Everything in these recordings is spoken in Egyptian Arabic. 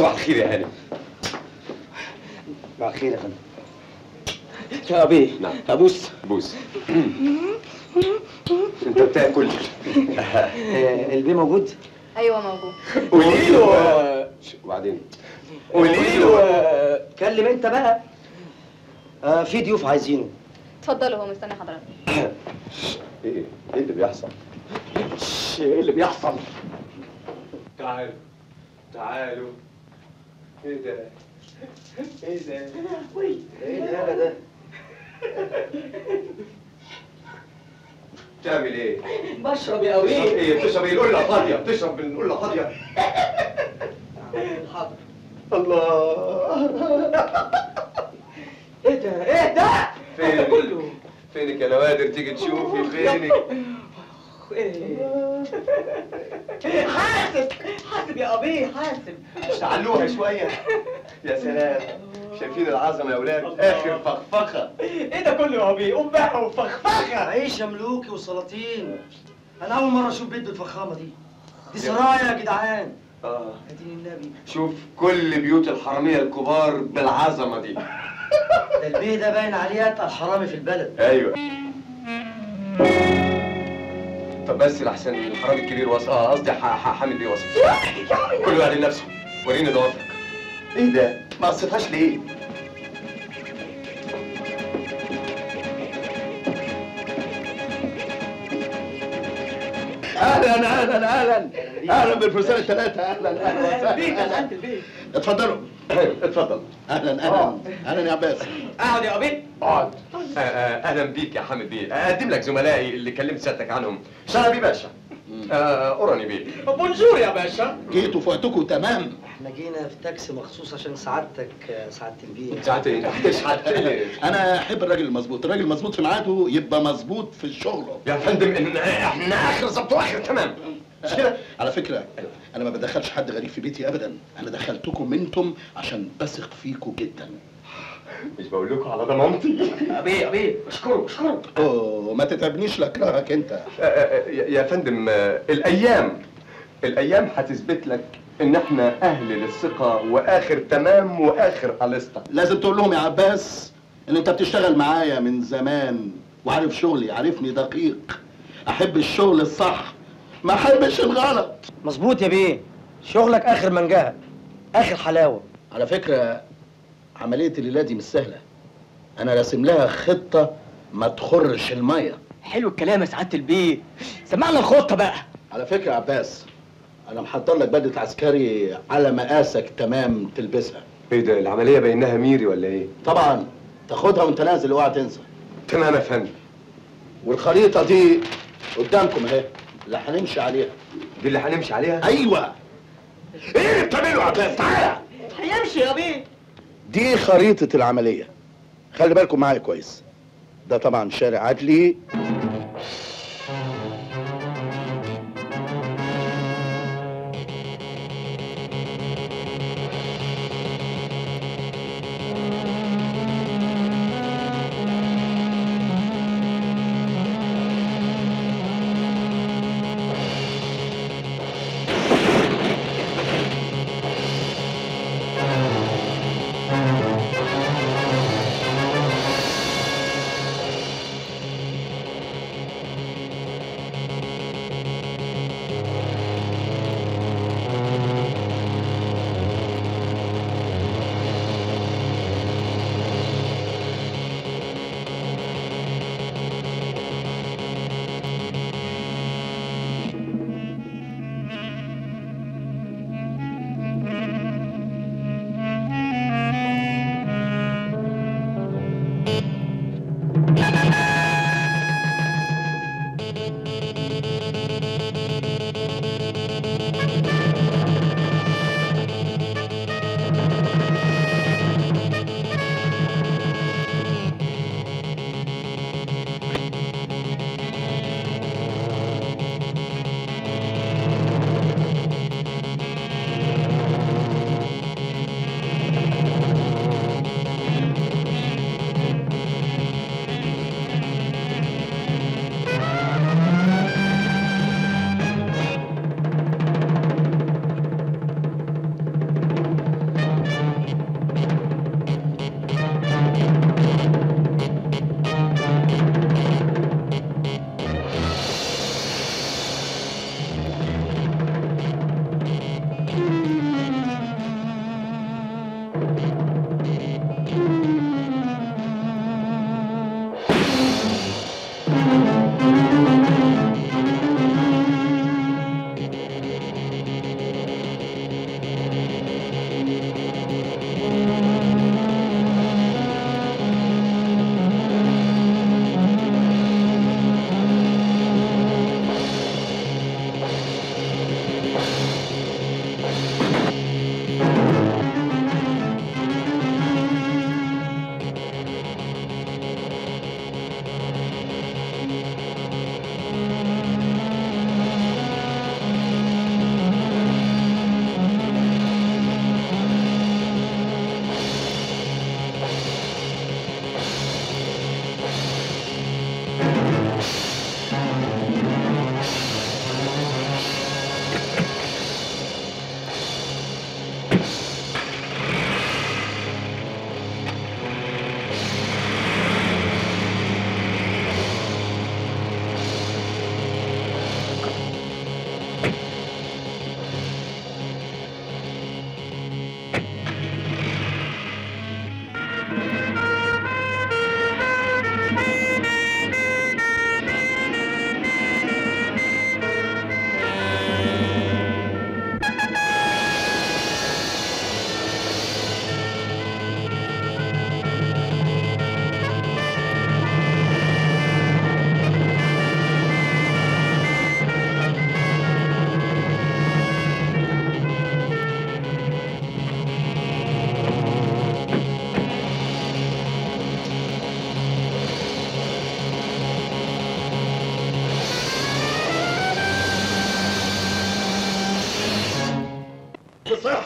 صباح الخير يا هاني مع الخير يا فندم يا ابي نعم ابوس بوس انت بتاكل آه، البي موجود ايوه موجود قولي له آه، وبعدين قولي له آه، كلم انت بقى آه في ضيوف عايزينه اتفضلوا هو مستني حضرتك ايه ايه اللي بيحصل ايه اللي بيحصل تعالوا تعالوا ايه ده ايه ده ايه الهبل ده بتعمل ايه بشرب يا بتشرب ابي ايه بتشرب ايه القله فاضيه بتشرب من القله فاضيه حاضر الله ايه ده ايه ده فين كله فينك يا نوادر تيجي تشوفي فينك ايه حاسب حاسب يا ابي حاسب اشتعلوها شويه يا سلام شايفين العظمه يا اولاد اخر فخفخه ايه ده كله يا ابي قوم بقى وفخفخه عيش ملوكي وسلاطين انا اول مره اشوف بيت بالفخامه دي دي سرايا يا جدعان اه اديني النبي شوف كل بيوت الحراميه الكبار بالعظمه دي ده البيه ده باين عليه اتقل حرامي في البلد ايوه طب بس لحسن الحرامي الكبير وصل اه قصدي ح- ح- حامد بيه وصل كل واحد لنفسه وريني ضوافرك ايه ده ما قصيتهاش ليه اهلا اهلا اهلا اهلا بالفرسان الثلاثه اهلا اهلا بيك يا وسهلا سعاده البيه اتفضلوا اتفضل اهلا اهلا اهلا يا عباس اقعد يا ابي اقعد آه، آه، اهلا بيك يا حامد بيه اقدم لك زملائي اللي كلمت سيادتك عنهم شلبي باشا آه، اوراني بيه بونجور يا باشا جيتوا في وقتكم تمام احنا جينا في تاكسي مخصوص عشان سعادتك آه، سعاده البيه ساعات ايه انت هتشحت ليه؟ انا احب الراجل المظبوط الراجل المظبوط في ميعاده يبقى مظبوط في شغله يا فندم ان احنا اخر ظبط واخر تمام مش كده؟ على فكره انا ما بدخلش حد غريب في بيتي ابدا انا دخلتكم انتم عشان بثق فيكم جدا مش بقول لكم على ضمانتي ابي ابي اشكره اشكره اوه ما تتعبنيش لاكرهك انت آه، آه، يا يا فندم آه، الايام الايام هتثبت لك ان احنا اهل للثقه واخر تمام واخر اليستا لازم تقول لهم يا عباس ان انت بتشتغل معايا من زمان وعارف شغلي عارفني دقيق احب الشغل الصح ما احبش الغلط مظبوط يا بيه شغلك اخر منجهه اخر حلاوه على فكرة عملية الليلة دي مش سهلة أنا راسم لها خطة ما تخرش المية حلو الكلام يا سعاده البيه سمعنا الخطه بقى على فكرة يا عباس أنا محضر لك بدلة عسكري على مقاسك تمام تلبسها ايه ده العمليه بينها ميري ولا ايه؟ طبعا تاخدها وانت نازل اوعى تنسى تمام يا فندم والخريطة دي قدامكم اهي اللي هنمشي عليها دي اللي هنمشي عليها؟ ايوه ايه اللي بتعمله يا عباس تعالى هيمشي يا بيه دي خريطة العملية خلي بالكم معايا كويس ده طبعا شارع عدلي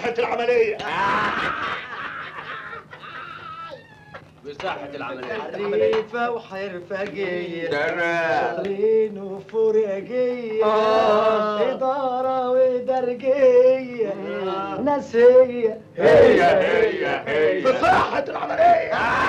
بصحة العملية بصحة العملية حريفة وحرفجية تمام شاطرين وفرجية آه. إدارة ودرجية ناسية هي هي هي بصحة العملية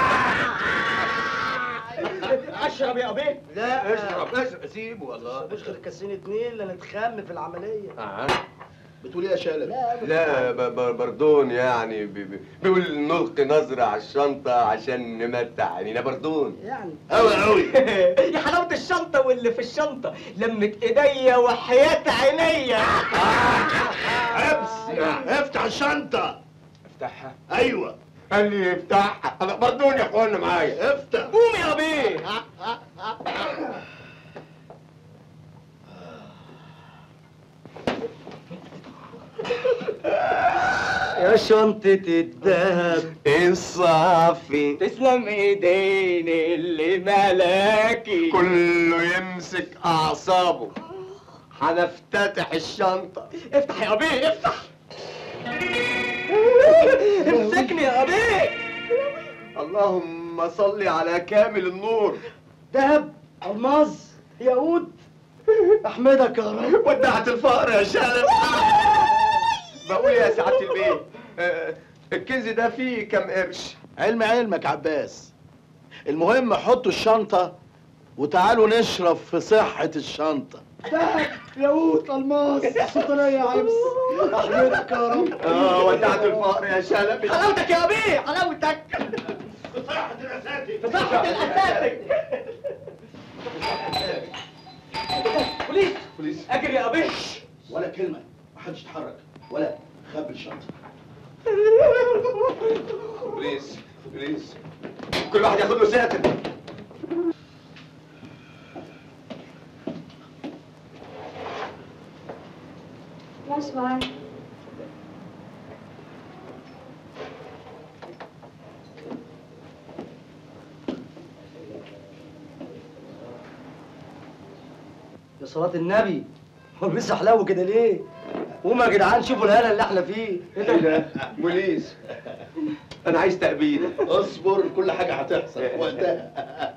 أشرب يا أبي لا اشرب اشرب سيبه والله مش غير كاسين اتنين لا نتخم في العملية آه. بتقول ايه يا شالب؟ لا لا ب- ب- بردون يعني بي- بي- بيقول نلقي نظرة على الشنطة عشان نمتع عينينا بردون يعني قوي قوي يا حلاوة الشنطة واللي في الشنطة لمت ايديا وحياة عينيا حبس افتح الشنطة افتحها ايوه قال لي افتحها أنا بردون يا اخوانا معايا افتح قوم يا بيه يا شنطة الدهب الصافي تسلم ايدين اللي ملاكي كله يمسك اعصابه هنفتتح الشنطة افتح يا بيه افتح امسكني يا بيه اللهم صل على كامل النور دهب الماظ ياقوت احمدك يا رب ودعت الفقر يا شلب بقول يا سعادة البيه آه، الكنز ده فيه كام قرش علم علمك عباس المهم حطوا الشنطة وتعالوا نشرب في صحة الشنطة دهب ياقوت الماظ سطرية عبس احمدك يا رب اه ودعت الفقر يا شلبي حلاوتك يا بيه حلاوتك بصحة الأساتذة بصحة الاساتذة بوليس بوليس اجري يا بيه ولا كلمة محدش يتحرك ولا خبي الشنطة بوليس بوليس كل واحد ياخد له ساتر Bonsoir. يا صلاة النبي هو لسه حلاوه كده ليه؟ قوموا يا جدعان شوفوا الهنا اللي احنا فيه ايه ده بوليس انا عايز تأبيد اصبر كل حاجة هتحصل في وقتها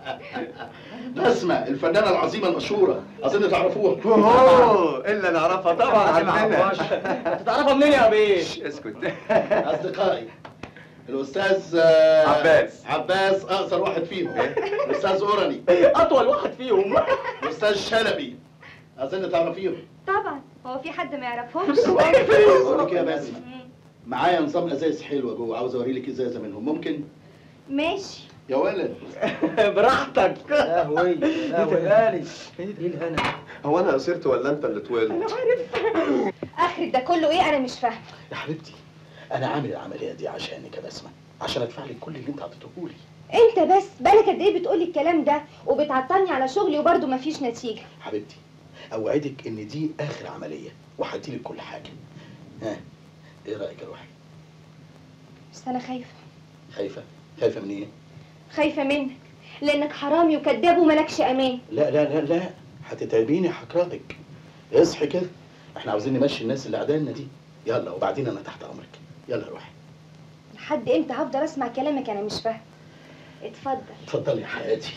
بسمة الفنانة العظيمة المشهورة أظن تعرفوها اوه الا نعرفها طبعا ما عرفهاش. عندنا تتعرفها منين يا بيه شش، اسكت أصدقائي الأستاذ آه، عباس. عباس أقصر واحد فيهم الأستاذ أوراني اطول واحد فيهم الأستاذ شلبي أظن تعرفيهم طبعا هو في حد ما يعرفهمش بقول لك يا باسم معايا نظام ازاز حلوه جوه عاوز اوريلك ازازه منهم ممكن ماشي يا ولد براحتك لا هوي لا هوي غالي ايه الهنا هو انا قصرت ولا انت اللي طولت اخر ده كله ايه انا مش فاهمه يا حبيبتي انا عامل العمليه دي عشانك يا بسمه عشان ادفع لك كل اللي انت عطيتهولي انت بس بالك قد ايه بتقولي الكلام ده وبتعطلني على شغلي وبرضه مفيش نتيجه حبيبتي اوعدك ان دي اخر عمليه وهديلك كل حاجه ها ايه رايك يا روحي بس انا خايفه خايفه خايفه من ايه خايفه منك لانك حرامي وكذاب وملكش امان لا لا لا لا هتتعبيني هكرهك اصحي كده احنا عاوزين نمشي الناس اللي عدالنا دي يلا وبعدين انا تحت امرك يلا روحي لحد امتى هفضل اسمع كلامك انا مش فاهمه اتفضل اتفضلي يا حياتي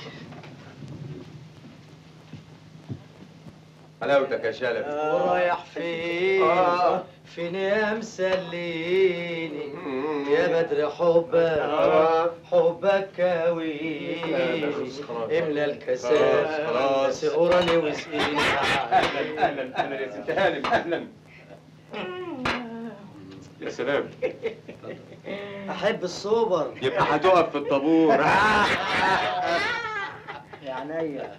حلاوتك يا شلبي ورايح فين آه. فين يا مسليني مم. يا بدر حبك آه. حبك كويني خلاص، خلاص. املى الكاسات خلاص. سقرني وسقيني اهلا اهلا اهلا يا ست هانم اهلا يا سلام احب السوبر يبقى هتقف في الطابور يا عينيا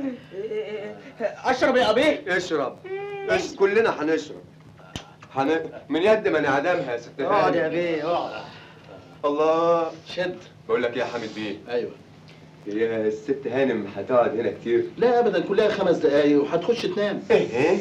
اشرب يا بيه اشرب بس كلنا هنشرب هن... من يد من اعدامها يا ست اقعد يا هانم بيه اقعد الله شد بقول لك إيه يا حامد بيه ايوه هي الست هانم هتقعد هنا كتير لا ابدا كلها خمس دقايق وهتخش تنام ايه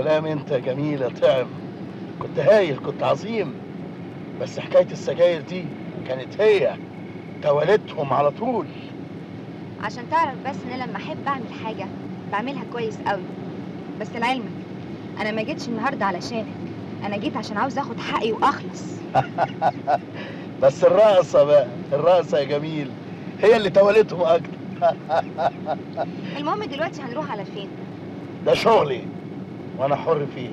سلام انت يا جميل يا طعم كنت هايل كنت عظيم بس حكايه السجاير دي كانت هي توالتهم على طول عشان تعرف بس ان انا لما احب اعمل حاجه بعملها كويس قوي بس لعلمك انا ما جيتش النهارده علشانك انا جيت عشان عاوز اخد حقي واخلص بس الرقصه بقى الرقصه يا جميل هي اللي توالتهم اكتر المهم دلوقتي هنروح على فين ده شغلي وانا حر فيه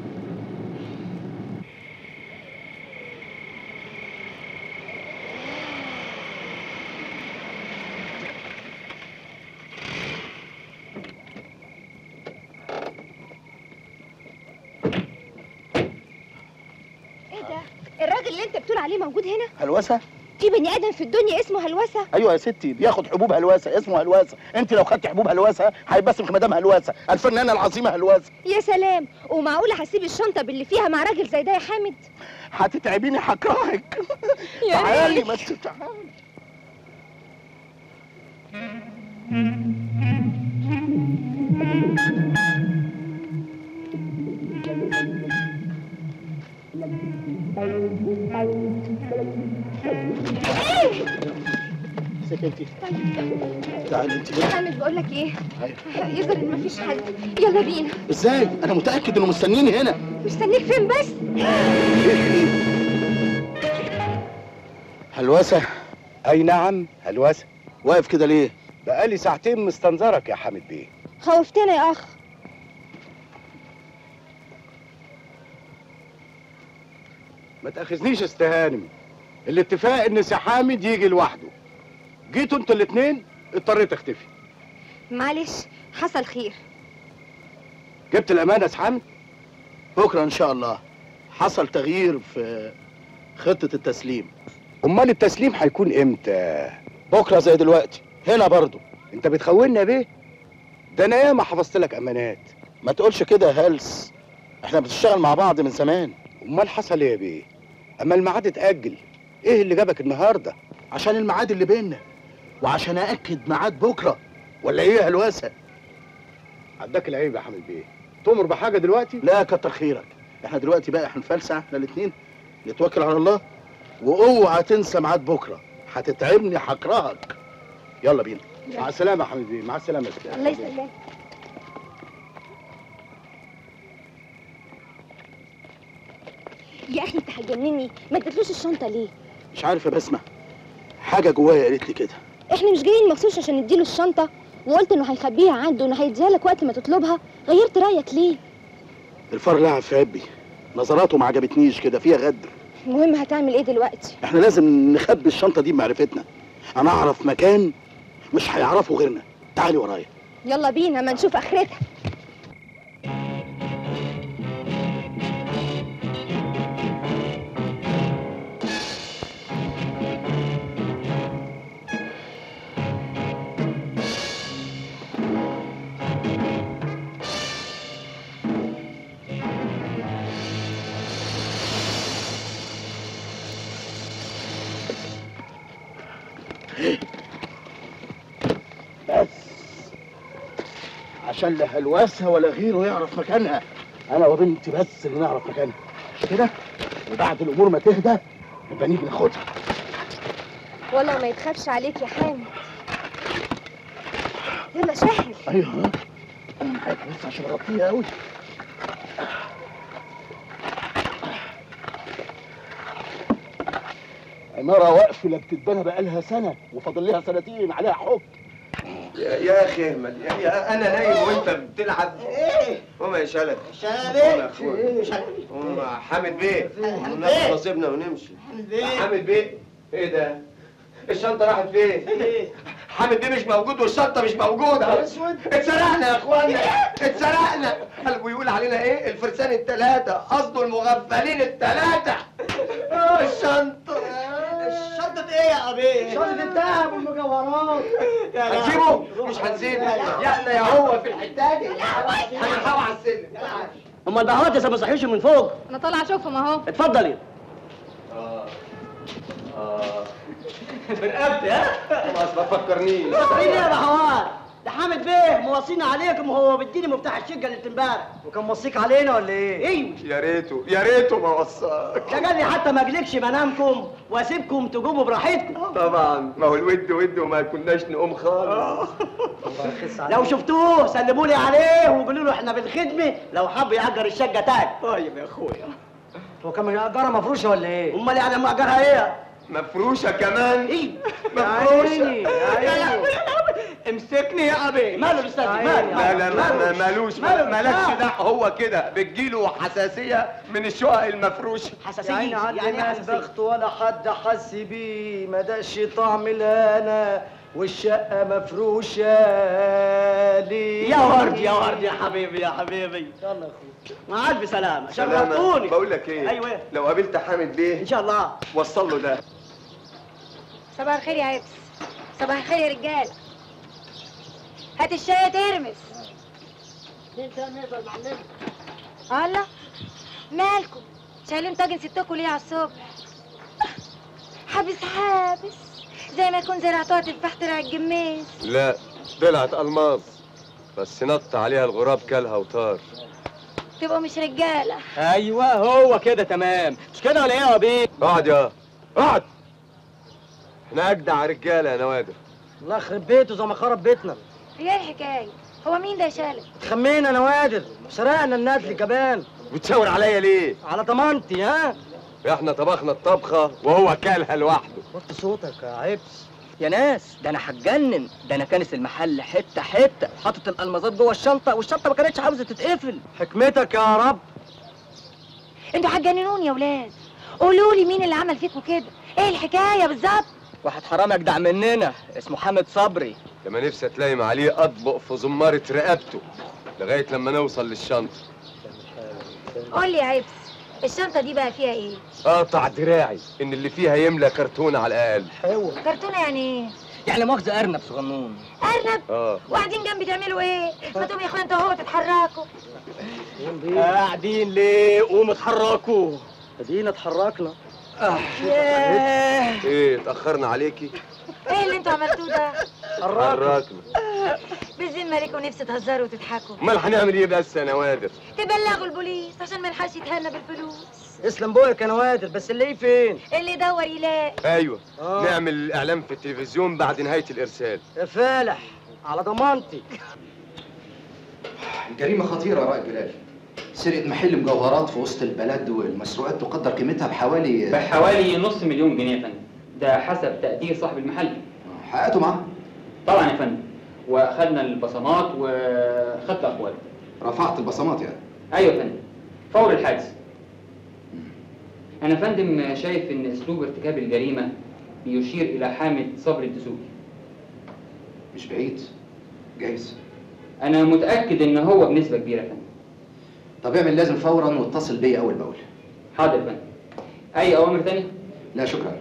ايه ده الراجل اللي انت بتقول عليه موجود هنا هلوسه في بني ادم في الدنيا اسمه هلوسه ايوه يا ستي بياخد حبوب هلوسه اسمه هلوسه انت لو خدت حبوب هلوسه هيبسمك مدام هلوسه الفنانه العظيمه هلوسه يا سلام ومعقوله هسيب الشنطه باللي فيها مع راجل زي ده يا حامد هتتعبيني هكرهك يا تعالي ريت. بس تعالي سكنتي تعالي انت حامد بقول لك ايه أيوة. يظهر ان مفيش حد يلا بينا ازاي انا متاكد انه مستنيني هنا مستنيك فين بس هلوسه اي نعم هلوسه واقف كده ليه بقالي ساعتين مستنظرك يا حامد بيه خوفتنا يا اخ ما تاخذنيش استهانم الاتفاق ان سي حامد يجي لوحده جيتوا انتوا الاتنين اضطريت اختفي معلش حصل خير جبت الامانه يا سي حامد بكره ان شاء الله حصل تغيير في خطه التسليم امال التسليم هيكون امتى بكره زي دلوقتي هنا برضو انت بتخوننا بيه ده انا ياما حفظت لك امانات ما تقولش كده يا هلس احنا بنشتغل مع بعض من زمان امال حصل ايه يا بيه اما الميعاد اتاجل ايه اللي جابك النهارده عشان الميعاد اللي بيننا وعشان ااكد ميعاد بكره ولا ايه يا هلوسه عداك العيب يا حامد بيه تؤمر بحاجه دلوقتي لا كتر خيرك احنا دلوقتي بقى هنفلسع احنا الاثنين نتوكل على الله واوعى تنسى ميعاد بكره هتتعبني هكرهك يلا بينا مع السلامه يا حامد بيه مع السلامه يا أستاذ. الله يسلمك يا اخي انت هتجنني ما اديتلوش الشنطه ليه مش عارف يا بسمه حاجه جوايا قالت لي كده احنا مش جايين مخصوص عشان نديله الشنطه وقلت انه هيخبيها عنده وانه هيديها لك وقت ما تطلبها غيرت رايك ليه الفار لعب في عبي نظراته ما عجبتنيش كده فيها غدر المهم هتعمل ايه دلوقتي احنا لازم نخبي الشنطه دي بمعرفتنا انا اعرف مكان مش هيعرفه غيرنا تعالي ورايا يلا بينا ما نشوف اخرتها بس عشان لا هلوسها ولا غيره يعرف مكانها انا وبنتي بس اللي نعرف مكانها مش كده وبعد الامور ما تهدى نبقى نيجي ناخدها والله ما يتخافش عليك يا حامد يلا شاهد ايوه انا معاك بس عشان اغطيها قوي عمارة واقفة بتتبنى بقالها سنة وفاضل لها سنتين عليها حكم يا, يا اخي احمد يا, يا انا نايم وانت بتلعب ايه قوم يا شلبي شلبي قوم يا اخويا ايه شلبي قوم يا حامد بيه حامد ناخد بيه. نصيبنا ونمشي حامد يا بيه. حامد بيه ايه ده الشنطه راحت فين ايه حامد بيه مش موجود والشنطه مش موجوده اسود اتسرقنا يا اخوانا اتسرقنا قلبه يقول علينا ايه الفرسان التلاتة قصده المغفلين التلاتة اه الشنطة شنطة ايه يا ابي؟ شنطة الذهب والمجوهرات هنسيبه مش هنسيبه يا احنا يا هو في الحتة دي هنلحقه على السلم هما البهوات لسه ما صحيش من فوق انا طالعه اشوفهم اهو اتفضلي اه اه برقبتي ها خلاص ما تفكرنيش ايه يا بهوات؟ ده حامد بيه موصينا عليكم وهو بيديني مفتاح الشقه اللي امبارح وكان موصيك علينا ولا ايه؟ ايوه يا ريته يا ريته ما وصاك ده قال لي حتى ما اجلكش منامكم واسيبكم تقوموا براحتكم طبعا ما هو الود ود وما كناش نقوم خالص لو شفتوه سلموا لي عليه وقولوا له احنا بالخدمه لو حب يأجر الشقه تاني طيب يا اخويا هو كان مأجرها مفروشه ولا ايه؟ امال يعني مأجرها ايه؟ مفروشه كمان ايه؟ مفروشه يا لهوي امسكني يا ابي ماله الاستاذ ماله لا لا ما- ما- مالوش ماله؟ مالكش لا. دعوه هو كده بتجيله حساسيه من الشقق المفروشه حساسيه يعني يعني عندي ايه حساسيه؟ البخت ولا حد حس بيه ما داش طعم الهنا والشقة مفروشة ليه يا ورد يا ورد يا حبيبي يا حبيبي يلا يا اخويا معاك بسلامه سلامة. شرفتوني بقول لك ايه ايوه لو قابلت حامد بيه ان شاء الله وصل له ده صباح الخير يا عبس صباح الخير يا رجال هات الشاي يا ترمس الله مالكم شايلين طاجن ستكم ليه على الصبح حابس حابس زي ما يكون زرعتوها تفاح طلع الجميز لا طلعت الماظ بس نط عليها الغراب كلها وطار تبقوا مش رجاله ايوه هو كده تمام مش كده ولا ايه يا ابي اقعد يا اقعد احنا اجدع رجاله يا نوادر الله يخرب بيته زي ما خرب بيتنا هي ايه الحكايه هو مين ده يا شالب خمينا نوادر سرقنا الندل كمان بتشاور عليا ليه على ضمانتي ها احنا طبخنا الطبخه وهو كلها لوحده وطي صوتك يا عبس يا ناس ده انا هتجنن ده انا كانس المحل حته حته حاطط الالمازات جوه الشنطه والشنطه ما كانتش عاوزه تتقفل حكمتك يا رب انتوا هتجننوني يا ولاد قولوا لي مين اللي عمل فيكم كده ايه الحكايه بالظبط واحد حرام اجدع مننا اسمه حامد صبري لما نفسي اتلايم عليه اطبق في زمارة رقبته لغايه لما نوصل للشنطه قول لي يا عبس الشنطه دي بقى فيها ايه اقطع دراعي ان اللي فيها يملى كرتونه على الاقل حلوة كرتونه يعني ايه يعني مؤاخذه ارنب صغنون ارنب اه وقاعدين جنبي تعملوا ايه ما تقوموا يا اخويا انتوا هو تتحركوا قاعدين ليه قوموا اتحركوا ادينا اتحركنا ياه ايه اتاخرنا عليكي ايه اللي انتوا عملتوه ده حركنا بالذمه ليكم نفسي تهزروا وتضحكوا امال هنعمل ايه بس يا نوادر تبلغوا البوليس عشان ما يلحقش يتهنى بالفلوس اسلم بوقك يا نوادر بس اللي إيه فين اللي يدور يلاقي ايوه آه. نعمل اعلان في التلفزيون بعد نهايه الارسال يا فالح على ضمانتي الجريمة خطيرة يا رائد جلال سرقة محل مجوهرات في وسط البلد والمسروقات تقدر قيمتها بحوالي بحوالي نص مليون جنيه يا فندم ده حسب تقدير صاحب المحل حققته معاه طبعا يا فندم واخدنا البصمات وخدت اقوال رفعت البصمات يعني ايوه يا فندم فور الحادث انا يا فندم شايف ان اسلوب ارتكاب الجريمه بيشير الى حامد صبري الدسوقي مش بعيد جايز انا متاكد ان هو بنسبه كبيره يا فندم طب اعمل لازم فورا واتصل بيا اول باول حاضر يا فندم اي اوامر تانية لا شكرا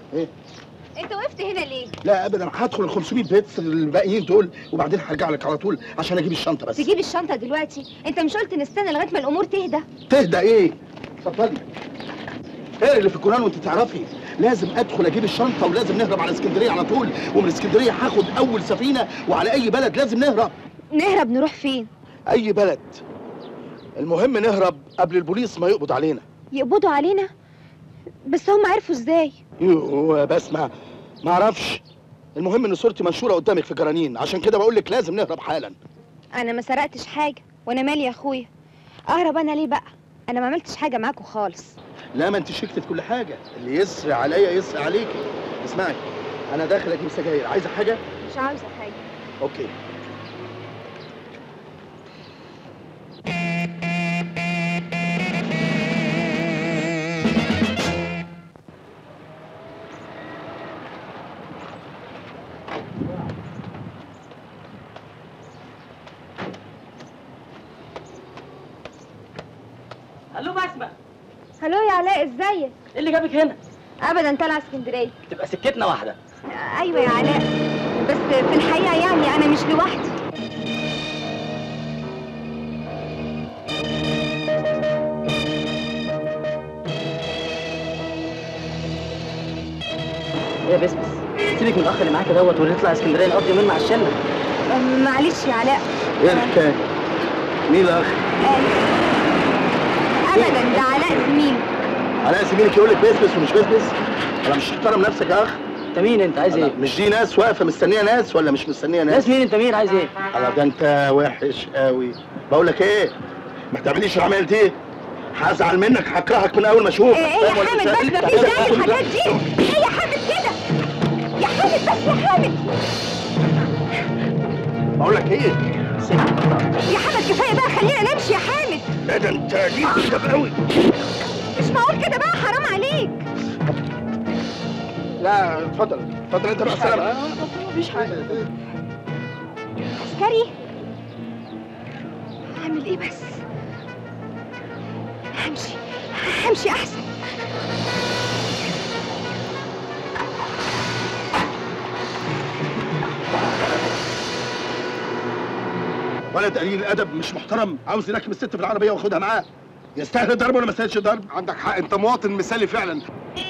ايه انت وقفت هنا ليه لا ابدا هدخل ال 500 بيت الباقيين دول وبعدين هرجع لك على طول عشان اجيب الشنطه بس تجيب الشنطه دلوقتي انت مش قلت نستنى لغايه ما الامور تهدى تهدى ايه اتفضلي ايه اللي في الجنان وانت تعرفي لازم ادخل اجيب الشنطه ولازم نهرب على اسكندريه على طول ومن اسكندريه هاخد اول سفينه وعلى اي بلد لازم نهرب نهرب نروح فين اي بلد المهم نهرب قبل البوليس ما يقبض علينا يقبضوا علينا بس هم عرفوا ازاي يوه بس ما ما اعرفش المهم ان صورتي منشوره قدامك في جرانين عشان كده بقول لك لازم نهرب حالا انا ما سرقتش حاجه وانا مالي يا اخويا اهرب انا ليه بقى انا ما عملتش حاجه معاكم خالص لا ما انت شكت في كل حاجه اللي يسري عليا يسري عليكي اسمعي انا داخل اجيب سجاير عايزه حاجه مش عاوزه حاجه اوكي الو بسمة هلو يا علاء ازيك ايه اللي جابك هنا ابدا طالعه اسكندريه تبقى سكتنا واحده ايوه يا علاء بس في الحقيقه يعني انا مش لوحدي ايه يا بسبس سيبك من الاخ اللي معاك دوت ونطلع اسكندريه نقضي يومين مع الشله أم، معلش يا علاء ايه الحكايه مين الاخ آه، ابدا ده علاء زميلي علاء زميلك يقول لك بسبس ومش بسبس انا مش محترم نفسك يا اخ انت مين انت عايز ايه مش دي ناس واقفه مستنيه ناس ولا مش مستنيه ناس ناس مين انت مين عايز ايه انا ده انت وحش قوي بقول لك ايه ما تعمليش العمل دي هزعل منك هكرهك من اول ما اشوفك ايه ايه يا حامد بس مفيش داعي الحاجات دي ايه يا حامد كده يا حامد بس يا حامد بقول لك ايه يا حامد كفايه بقى خلينا نمشي يا حامد لا ده انت جيت كده قوي مش معقول كده بقى حرام عليك لا اتفضل اتفضل انت بقى سلام مفيش حاجه عسكري اعمل ايه بس همشي همشي احسن ولد قليل الادب مش محترم عاوز يركب الست في العربيه واخدها معاه يستاهل الضرب ولا ما يستاهلش الضرب عندك حق انت مواطن مثالي فعلا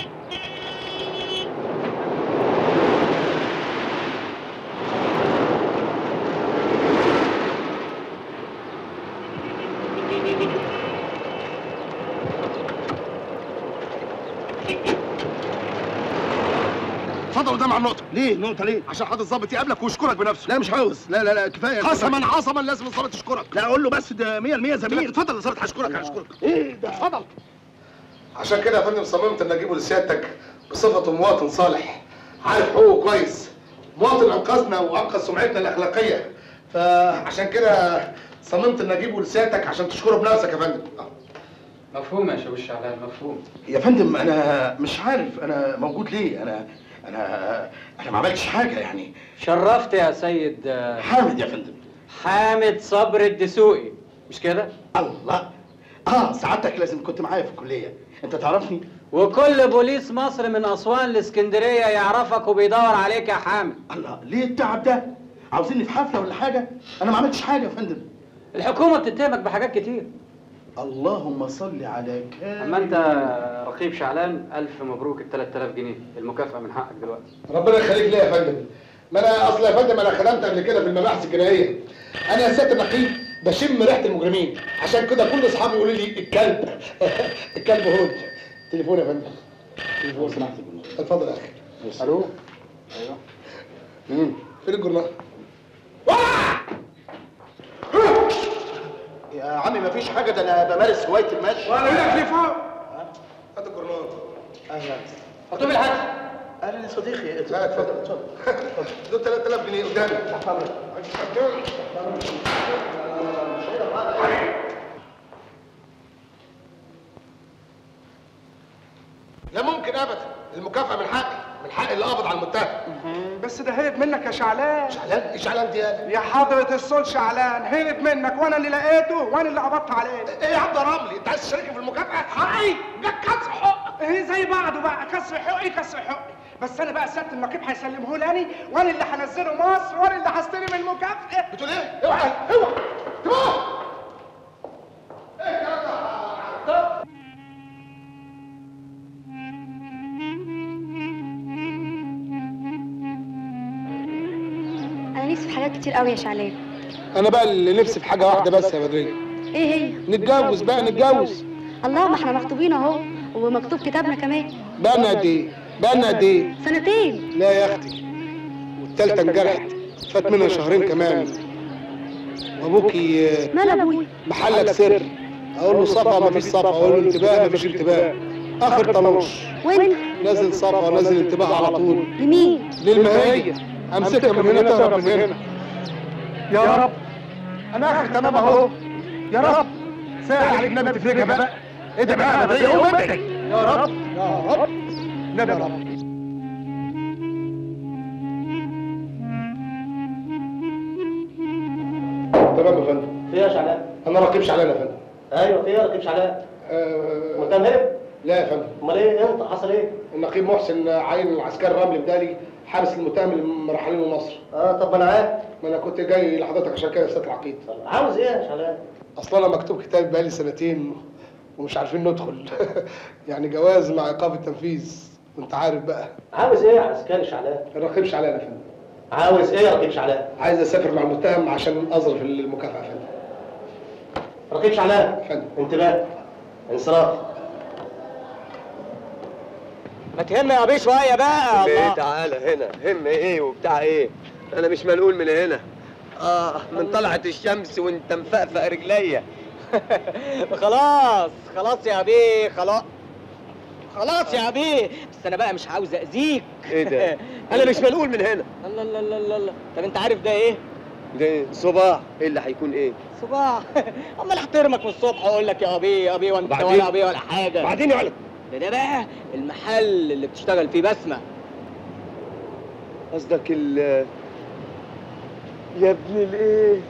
اتفضل قدام على النقطة ليه نقطه ليه عشان حد الظابط يقابلك ويشكرك بنفسه لا مش عاوز لا لا لا كفايه قسما عظما لازم الظابط يشكرك لا اقول له بس ده 100% زميل اتفضل يا ظابط هشكرك هشكرك ايه ده اتفضل عشان كده يا فندم صممت ان اجيبه لسيادتك بصفته مواطن صالح عارف حقوقه كويس مواطن انقذنا وانقذ سمعتنا الاخلاقيه فعشان كده صممت ان اجيبه لسيادتك عشان تشكره بنفسك يا فندم مفهوم يا شاويش شعلان مفهوم يا فندم انا مش عارف انا موجود ليه انا انا انا ما عملتش حاجه يعني شرفت يا سيد آه، حامد يا فندم حامد صبر الدسوقي مش كده؟ الله اه سعادتك لازم كنت معايا في الكليه انت تعرفني وكل بوليس مصر من اسوان لاسكندريه يعرفك وبيدور عليك يا حامد الله ليه التعب ده عاوزيني في حفله ولا حاجه انا ما عملتش حاجه يا فندم الحكومه بتتهمك بحاجات كتير اللهم صل على كامل اما انت رقيب شعلان الف مبروك ال 3000 جنيه المكافاه من حقك دلوقتي ربنا يخليك ليا يا فندم ما انا اصل يا فندم انا خدمت قبل كده في المباحث الجنائيه انا يا سياده النقيب بشم ريحه المجرمين عشان كده كل اصحابي يقولوا لي الكلب الكلب هون تليفون يا فندم تليفون سمعت اتفضل يا اخي الو ايوه مين فين الجرنان يا عمي ما فيش حاجه ده انا بمارس هوايه المشي وانا هنا تليفون هات الجرنان اهلا هتقوم الحاج اهلا يا صديقي لا اتفضل اتفضل دول 3000 جنيه قدامي لا ممكن ابدا المكافاه من حقي من حقي اللي قابض على المتهم بس ده هرب منك يا شعلان شعلان ايه شعلان دي انا يا حضرة السول شعلان هرب منك وانا اللي لقيته وانا اللي قبضت عليه ايه يا عم ده رملي انت عايز تشاركني في المكافاه حقي ده كسر حقك ايه زي بعضه بقى كسر حقي كسر حقي بس انا بقى سياده النقيب هيسلمه لاني وانا اللي هنزله مصر وانا اللي هستلم المكافاه بتقول ايه؟ اوعى اوعى اوعى انا نفسي في حاجات كتير قوي يا شعلان انا بقى اللي نفسي في حاجه واحده بس يا بدريه ايه هي نتجوز بقى نتجوز الله ما احنا مخطوبين اهو ومكتوب كتابنا كمان بقالنا قد ايه بقالنا قد ايه سنتين لا يا اختي والتالتة انجرحت فات منها شهرين كمان وابوكي آه، مال ابوي محلك سر اقول له صفا ما فيش صفا اقول له انتباه ما فيش انتباه اخر طنوش وانت نازل صفا نازل انتباه على طول لمين للمهية امسكها من هنا تهرب من هنا يا رب انا اخر تمام اهو يا رب ساعة عليك نبي تفرجها بقى ادعي بقى بدرية قوم ادعي يا رب يا رب نبي يا رب تمام يا فندم في ايه يا شعلان؟ انا رقيب شعلان يا فندم ايوه في ايه يا رقيب شعلان؟ آه، وانت مهرب؟ لا يا فندم امال ايه انت حصل ايه؟ النقيب محسن عين العسكري الرملي بدالي حابس المتهم اللي مرحلينه مصر اه طب ما انا عارف ما انا كنت جاي لحضرتك عشان كده استاذ العقيد عاوز ايه يا شعلان؟ اصلا انا مكتوب كتاب بقالي سنتين ومش عارفين ندخل يعني جواز مع ايقاف التنفيذ وانت عارف بقى عاوز ايه يا عسكري شعلان؟ الرقيب شعلان يا فندم عاوز ايه يا رقيب شعلان؟ عايز اسافر مع المتهم عشان اظرف المكافاه يا فندم رقيب شعلان فندم انتباه انصراف ما تهم يا بيه شويه بقى ايه الله تعالى هنا هم ايه وبتاع ايه انا مش منقول من هنا اه من طلعت الشمس وانت مفقفق رجليا خلاص خلاص يا بيه خلاص خلاص يا بيه بس انا بقى مش عاوز اذيك ايه ده انا مش منقول من هنا الله الله الله الله الله طب انت عارف ده ايه ده إيه؟ صباع ايه اللي هيكون ايه صباع امال احترمك من الصبح واقول لك يا ابي يا ابي وانت بعدين؟ ولا ابي ولا حاجه بعدين يا ولد ده ده بقى المحل اللي بتشتغل فيه بسمه قصدك ال يا ابن الايه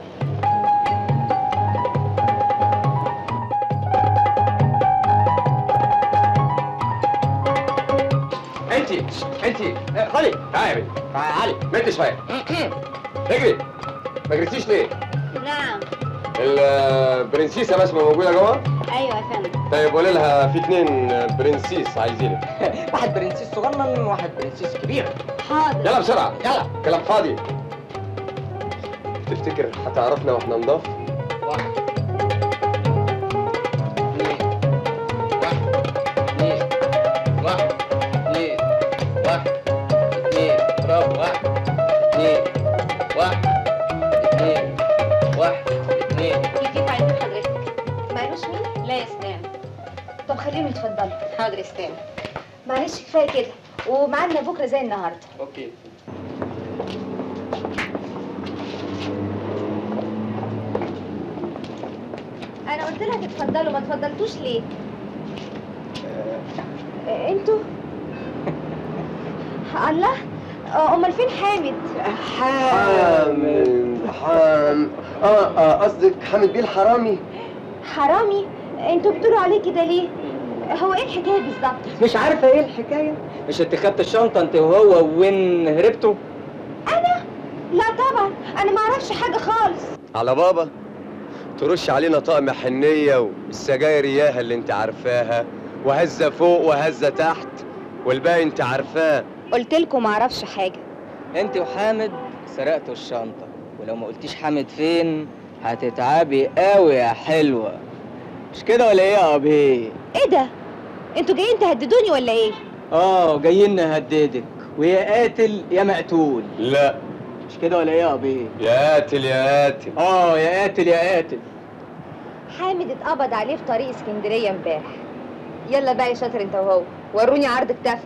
انت انت خلي تعالي يا بنت تعالي بنت شويه اجري ما جريتيش ليه؟ نعم البرنسيسه بسمه موجوده جوه؟ ايوه يا فندم طيب قولي لها في اتنين برنسيس عايزينك واحد برنسيس صغنن وواحد برنسيس كبير حاضر يلا بسرعه يلا كلام فاضي تفتكر هتعرفنا واحنا نضاف؟ واحد اثنين واحد اثنين واحد اثنين برافو واحد اثنين واحد اثنين واحد اثنين في كيف عايزين حضرتك معلوش مين؟ لا يا سلام طب خليهم يتفضلوا حاضر يا سلام معلش كفايه كده وميعادنا بكره زي النهارده اوكي انا قلت لها تتفضلوا ما تفضلتوش ليه آه، انتوا الله آه، امال فين حامد حامد حام اه اه قصدك حامد بيه الحرامي حرامي انتوا بتقولوا عليه كده ليه هو ايه الحكايه بالظبط مش عارفه ايه الحكايه مش انت خدت الشنطه انت وهو وين هربتوا انا لا طبعا انا ما اعرفش حاجه خالص على بابا ترش علينا طقم حنية والسجاير اياها اللي انت عارفاها وهزة فوق وهزة تحت والباقي انت عارفاه قلت لكم ما اعرفش حاجه انت وحامد سرقتوا الشنطه ولو ما قلتيش حامد فين هتتعبي قوي يا حلوه مش كده ولا ايه يا ابي ايه ده انتوا جايين تهددوني ولا ايه اه جايين نهددك ويا قاتل يا مقتول لا مش كده ولا ايه يا ابي يا قاتل يا قاتل اه يا قاتل يا قاتل حامد اتقبض عليه في طريق اسكندريه امبارح يلا بقى يا شاطر انت وهو وروني عرض كتافكم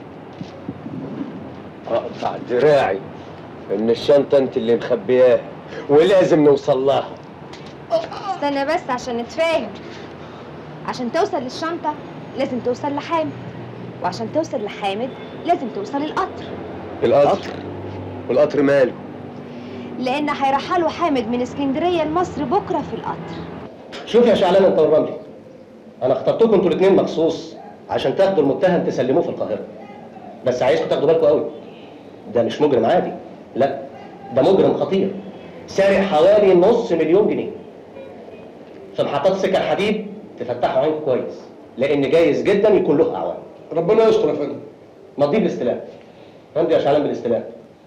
اقطع دراعي ان الشنطة انت اللي مخبياها ولازم نوصل لها استنى بس عشان نتفاهم عشان توصل للشنطه لازم توصل لحامد وعشان توصل لحامد لازم توصل القطر القطر والقطر ماله لان هيرحلوا حامد من اسكندريه لمصر بكره في القطر شوف يا شعلان انت والرملي انا اخترتكم انتوا الاثنين مخصوص عشان تاخدوا المتهم تسلموه في القاهره بس عايزكم تاخدوا بالكم قوي ده مش مجرم عادي لا ده مجرم خطير سارق حوالي نص مليون جنيه في محطات سكة الحديد تفتحوا عينكم كويس لان جايز جدا يكون له اعوان ربنا يستر يا فندم مضي بالاستلام مضي يا شعلان بالاستلام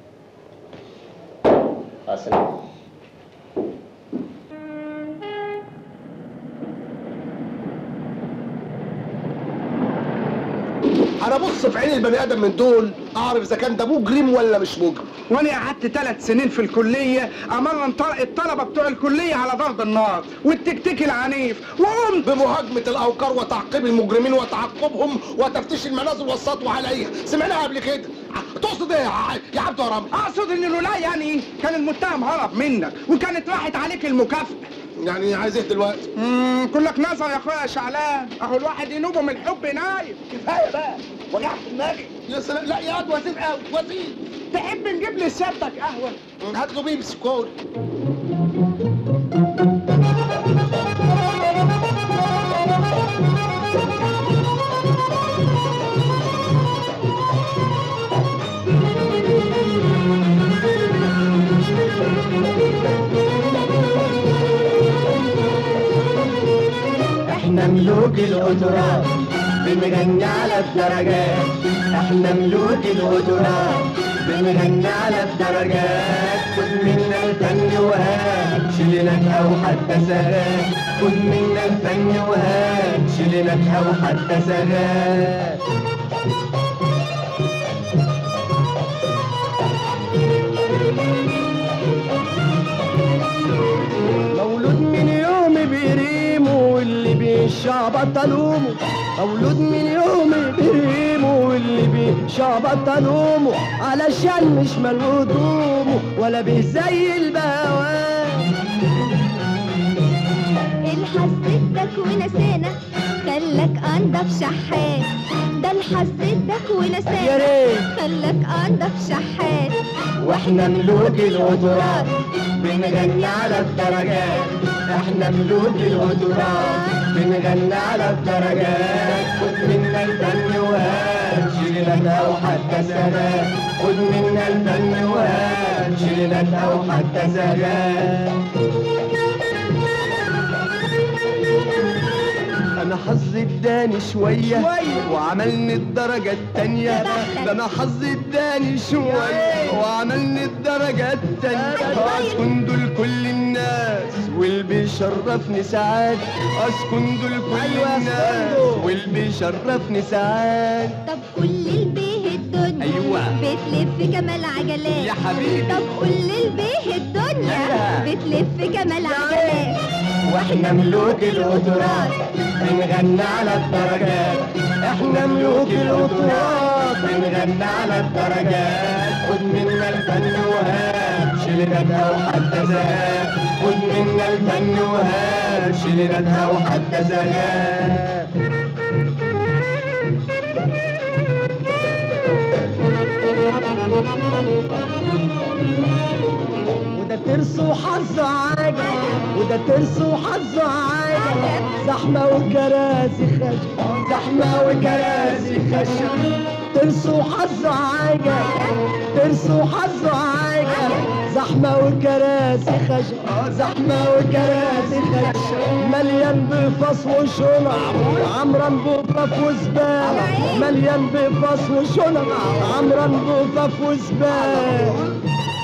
مع السلامه انا ابص في عين البني ادم من دول اعرف اذا كان ده مجرم ولا مش مجرم وانا قعدت ثلاث سنين في الكليه امرن طل- الطلبه بتوع الكليه على ضرب النار والتكتيك العنيف وقمت بمهاجمه الاوكار وتعقيب المجرمين وتعقبهم وتفتيش المنازل والسطو عليها سمعناها قبل كده تقصد ايه يا ع- يا عبد رام اقصد ان لولا يعني كان المتهم هرب منك وكانت راحت عليك المكافاه يعني عايز ايه دلوقتي امم كلك نظر يا اخويا شعلان اهو الواحد ينوبه من الحب نايم كفايه بقى وجعت دماغي يا سلام لا يا واد وزير قوي وزير تحب نجيب لي سيادتك قهوه هات له بيبسي كوري احنا ملوك القدرات بنغني على الدرجات احنا ملوك القدرات بنغني على الدرجات خد منا الفن وهات شيلنك او حتى سغات خد منا الفن وهات شيلنك او حتى سغات مولود من يوم بيريمه واللي بيشعبط الومه مولود من يوم بيريمه واللي بيشعبط الومه علشان مش ملو هدومه ولا بيزي البواب الحظ ادك ونسانا خلك انضف شحات ده الحظ ادك يا ونسانا ريت. خلك انضف شحات واحنا ملوك القدرات بنغني على الدرجات احنا ملوك القدرات بنغني على الدرجات خد منا الفن وهات شيلك او حتى سلام خد منا الفن وهات شيلك او حتى سلام انا حظي اداني شوية وعملني الدرجة التانية ده انا حظي اداني شوية وعملني الدرجة التانية اسكن دول كل الناس واللي بيشرفني ساعات اسكن دول كل الناس واللي بيشرفني ساعات طب كل البيه الدنيا أيوة. بتلف كمال عجلات يا حبيبي. طب كل البيه الدنيا يلا. بتلف كمال عجلات واحنا ملوك القدرات بنغني على الدرجات احنا ملوك القدرات بنغني على الدرجات خد منا الفن وهات شيلك او حتى زهات خد منا الفن وهات شيلك او حتى زهات وده ترس وحظ عاجل وده ترس وحظ عاجل زحمة وكراسي خشب زحمة وكراسي خشب ترس وحظ عاجل ترس وحظ عاجل زحمة وكراسي خشب زحمة وكراسي خشب مليان بفص وشنط عمران بطف وزبالة مليان بفص وشنط عمران بطف وزبالة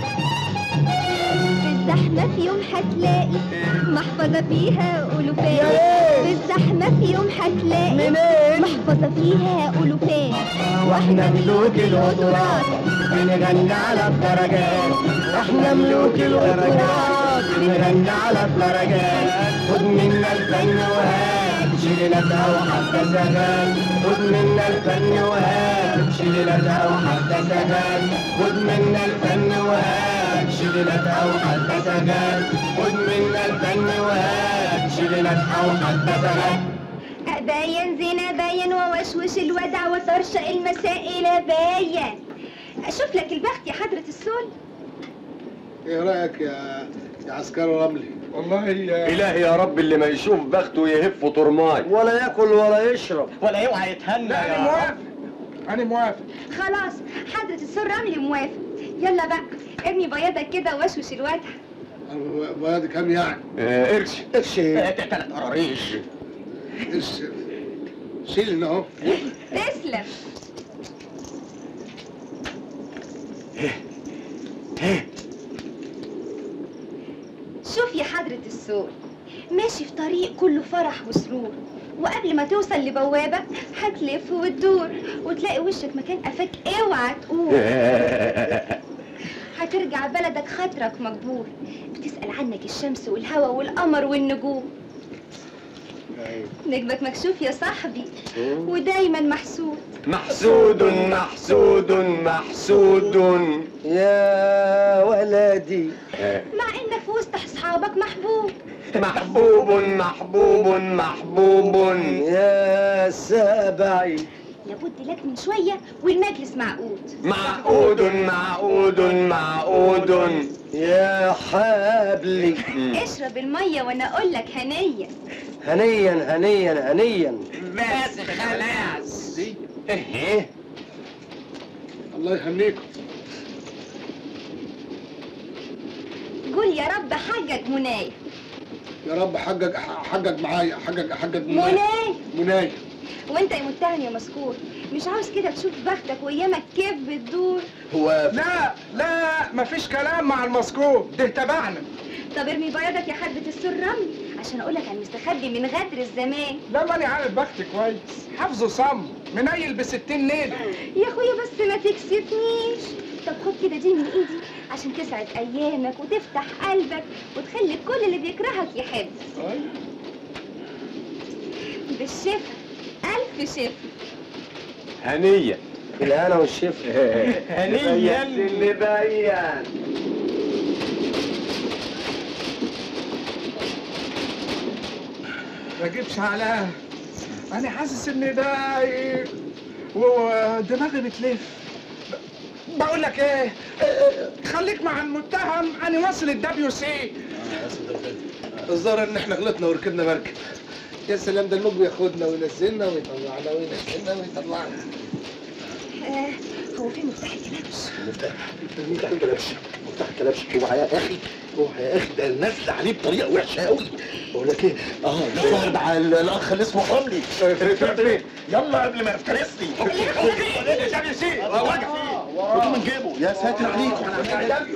في الزحمة في يوم هتلاقي محفظة فيها ألوفات في الزحمة في يوم هتلاقي محفظة فيها ألوفات واحنا ملوك القدرات بنغني على الدرجات احنا ملوك القدرات بنغني على الدرجات خد منا الفن وهات شيلك او حتى زغال خد منا الفن وهات شيلك او حتى زغال خد منا الفن وهات شيلك او حتى زغال خد منا الفن وهات شيلك او حتى زغال باين زينة باين ووشوش الودع وطرشق المسائل باين أشوف لك البخت يا حضرة السول ايه رايك يا يا عسكري رملي والله يا إلهي يا رب اللي ما يشوف بخته يهف طرماي ولا ياكل ولا يشرب ولا يوعى يتهنى لا انا موافق انا موافق خلاص حضرة السر رملي موافق يلا بقى ارمي بياضك كده وشوش الوجه بياض كام يعني؟ قرش قرش ثلاث قراريش قرش شيل اهو تسلم شوف يا حضرة السور ماشي في طريق كله فرح وسرور وقبل ما توصل لبوابة هتلف وتدور وتلاقي وشك مكان قفاك اوعى تقول هترجع بلدك خاطرك مجبور بتسأل عنك الشمس والهوا والقمر والنجوم نجمك مكشوف يا صاحبي ودايما محسود محسود محسود محسود يا ولدي مع انك في وسط اصحابك محبوب محبوب محبوب محبوب يا سبعي لابد لك من شوية والمجلس معقود معقود معقود معقود يا حبلي اشرب المية وانا اقول لك هنية هنيا هنيا هنيا بس خلاص ايه الله يهنيكم قول يا رب حجك مناي يا رب حجج حجج معايا حجج حجج مناي مناي وانت يا متهم يا مسكور مش عاوز كده تشوف بختك وايامك كيف بتدور هو لا لا مفيش كلام مع المسكوب ده تبعنا طب ارمي بياضك يا حبة السر رملي عشان اقول لك على المستخبي من غدر الزمان لا ماني عارف بختي كويس حافظه صم منيل بستين ليله يا اخويا بس ما تكسفنيش طب خد كده دي من ايدي عشان تسعد ايامك وتفتح قلبك وتخلي كل اللي بيكرهك يحب بالشفا الف شفا هنيا الهنا والشفا هنيا. اللي بيان ما اجيبش على انا حاسس اني دايق ودماغي بتلف بقول لك ايه آه، خليك مع المتهم انا واصل الدبليو سي الظاهر ان احنا غلطنا وركبنا مركب يا سلام ده الموج بياخدنا وينزلنا ويطلعنا وينزلنا ويطلعنا آه هو في مفتاح الكلبش مفتاح مفتاح الكلبش مفتاح الكلبش اوعى يا اخي اوعى يا اخي ده نازل عليه بطريقه وحشه قوي بقول لك ايه اه ده ظهر مع ال- الاخ اللي اسمه حملي يلا قبل ما يفترسني خدوه من جيبه يا ساتر عليك وانا عامل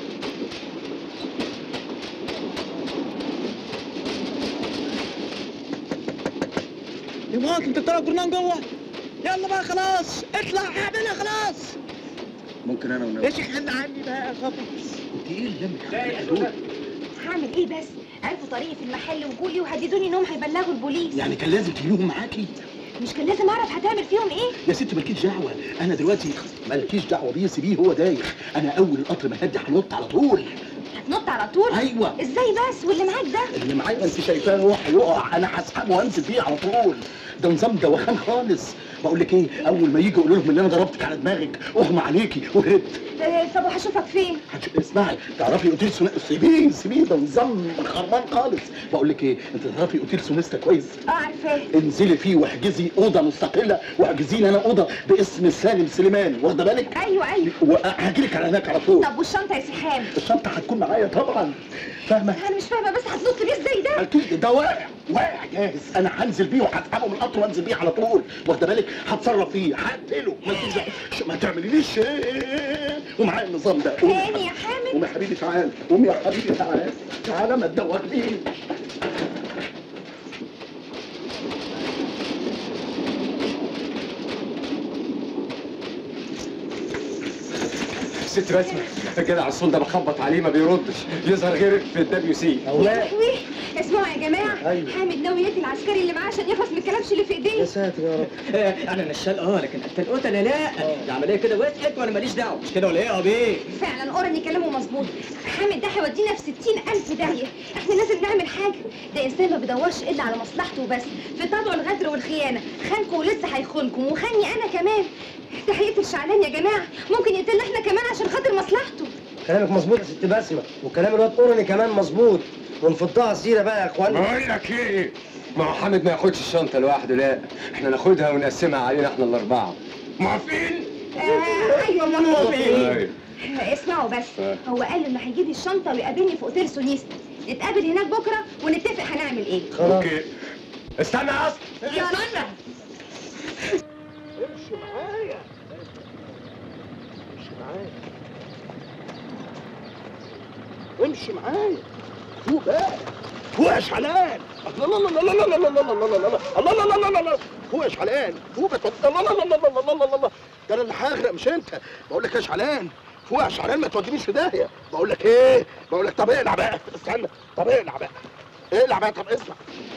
يا مواطن انت بتلعب جرنان جوه يلا بقى خلاص اطلع اعملها خلاص ممكن انا يا ونبي شيخ خلي عني بقى خلاص انت ايه اللي جنبك دول هعمل ايه بس عرفوا طريقي في المحل وجولي وهددوني انهم هيبلغوا البوليس يعني كان لازم تجيبيهم معاكي مش كان لازم اعرف هتعمل فيهم ايه يا ست مالكيش دعوه انا دلوقتي مالكيش دعوه بيه سيبيه هو دايخ انا اول القطر ما هدي هنط على طول هتنط على طول ايوه ازاي بس واللي معاك ده اللي معايا انت شايفاه هو هيقع انا هسحبه وانزل بيه على طول ده نظام دوخان خالص بقول لك ايه اول ما يجي يقولوا لهم ان انا ضربتك على دماغك اغمى عليكي وهربت آه، طب وهشوفك فين هتش- اسمعي تعرفي اوتيل سونا سيبيه سيبيه ده نظام خربان خالص بقول لك ايه انت تعرفي اوتيل سونيستا كويس اه عارفاه انزلي فيه واحجزي اوضه مستقله واحجزي لي انا اوضه باسم سالم سليمان واخده بالك ايوه ايوه وهجيلك على هناك على طول طب والشنطه يا سحام الشنطه هتكون معايا طبعا فاهمه انا مش فاهمه بس هتنط بيه ازاي ده اكيد ده واقع واقع جاهز انا هنزل بيه وهسحبه من القطر وانزل بيه على طول واخده بالك هتصرف فيه هقتله ما تزعلش ما تعمليليش إيه. ومعايا النظام ده قومي يا تاني يا حامد قومي يا حبيبي تعال قومي يا حبيبي تعال تعال ما تدوخنيش ست بسمة الجدع الصون ده بخبط عليه ما بيردش يظهر غيرك في الدبليو سي يا لهوي اسمعوا يا جماعه حامد ناوي يقتل العسكري اللي معاه عشان يخلص من الكلبش اللي في ايديه ساتر يا رب انا نشال اه لكن قتل قتل لا العمليه كده وسعت وانا ماليش دعوه مش كده ولا ايه يا بيه فعلا اورني كلامه مظبوط حامد ده هيودينا في ستين ألف داهية احنا لازم نعمل حاجة ده إنسان ما بيدورش إلا على مصلحته وبس في طبعه الغدر والخيانة خانكم ولسه هيخونكم وخاني أنا كمان ده هيقتل شعلان يا جماعة ممكن يقتلنا احنا كمان عشان خاطر مصلحته كلامك مظبوط يا ست بسمة وكلام الواد قرني كمان مظبوط ونفضها سيرة بقى يا اخوانا بقول لك ايه ما هو حامد ما ياخدش الشنطه لوحده لا احنا ناخدها ونقسمها علينا احنا الاربعه موافقين؟ آه، ايوه موافقين أيوة. اسمعوا بس هو قال انه هيجيب لي الشنطه ويقابلني في اوتيل سونيستا نتقابل هناك بكره ونتفق هنعمل ايه اوكي استنى يا اسطى يا استنى امشي معايا امشي معايا امشي معايا فوق بقى فوق يا شعلان الله الله الله الله الله الله الله الله الله الله الله الله الله فوق يا شعلان فوق بس الله الله الله الله الله الله الله ده انا اللي هغرق مش انت بقول لك يا شعلان فوق يا شعلان ما تودينيش في داهيه بقول لك ايه بقول لك طب اقلع بقى استنى طب اقلع بقى اقلع بقى طب اسمع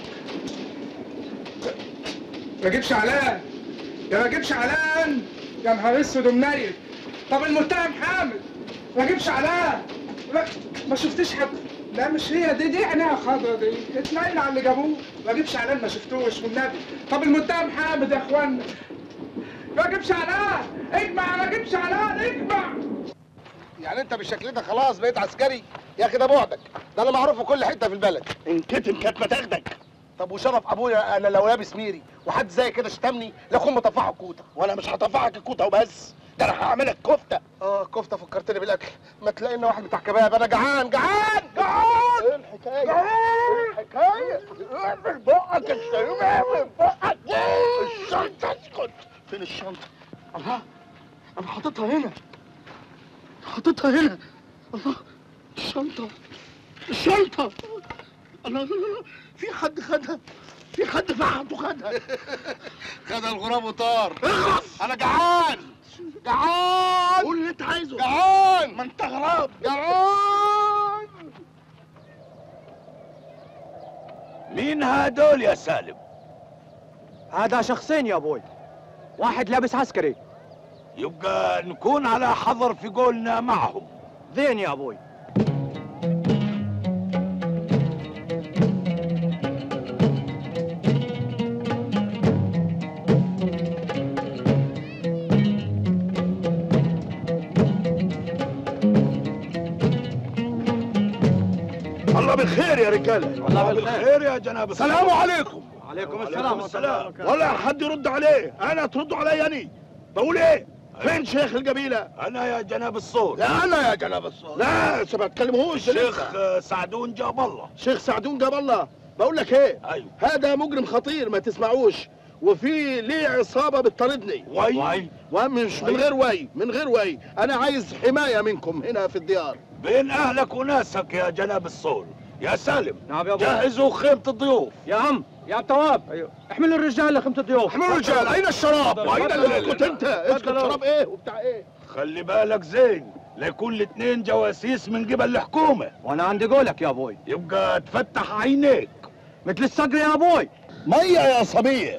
نجيب شعلان يا نجيب شعلان يا نهار اسود ومنيل طب المتهم حامد نجيب شعلان لا ما شفتش حد لا مش هي دي دي عينيها خضرا دي اتنقل على اللي جابوه نجيب شعلان ما شفتوش والنبي طب المتهم حامد يا اخوانا نجيب شعلان اجمع يا نجيب شعلان اجمع يعني انت بالشكل ده خلاص بقيت عسكري يا اخي ده بعدك ده انا معروف في كل حته في البلد انكتم كانت ما تاخدك طب وشرف ابويا انا لو لابس ميري وحد زي كده شتمني لاكون مطفحه كوته وانا مش هطفحك الكوته وبس ده انا هعملك كفته اه كفته فكرتني بالاكل ما تلاقي لنا واحد بتاع كباب انا جعان جعان جعان ايه الحكايه جعان الحكايه اعمل بقك الشيوخ اعمل بقك الشنطه اسكت فين الشنطه الله انا حاططها هنا حاططها هنا الله الشنطه الشنطه الله لا لا لا في حد خدها في حد فحط وخدها خدها الغراب وطار اخلص انا جعان جعان قول اللي انت عايزه جعان ما انت غراب جعان مين هدول يا سالم؟ هذا شخصين يا ابوي واحد لابس عسكري يبقى نكون على حذر في قولنا معهم زين يا ابوي الله بالخير يا رجاله الله بالخير يا جناب السلام عليكم عليكم السلام السلام ولا حد يرد عليه انا تردوا علي اني بقول ايه فين شيخ القبيله انا يا جناب الصوت لا انا يا جناب الصوت لا لسه ما تكلمهوش الشيخ سعدون جاب الله شيخ سعدون جاب الله بقول لك ايه ايوه هذا مجرم خطير ما تسمعوش وفي ليه عصابه بتطاردني واي واي ومش من غير واي من غير واي انا عايز حمايه منكم هنا في الديار بين اهلك وناسك يا جناب الصول يا سالم نعم يا ابو جهزوا خيمة الضيوف يا عم يا تواب ايوه احملوا الرجال لخيمة الضيوف احملوا الرجال اين الشراب واين اسكت انت اسكت شراب ايه وبتاع ايه خلي بالك زين ليكون الاثنين جواسيس من قبل الحكومة وانا عندي قولك يا ابوي يبقى تفتح عينيك مثل الصقر يا ابوي ميه يا صبيه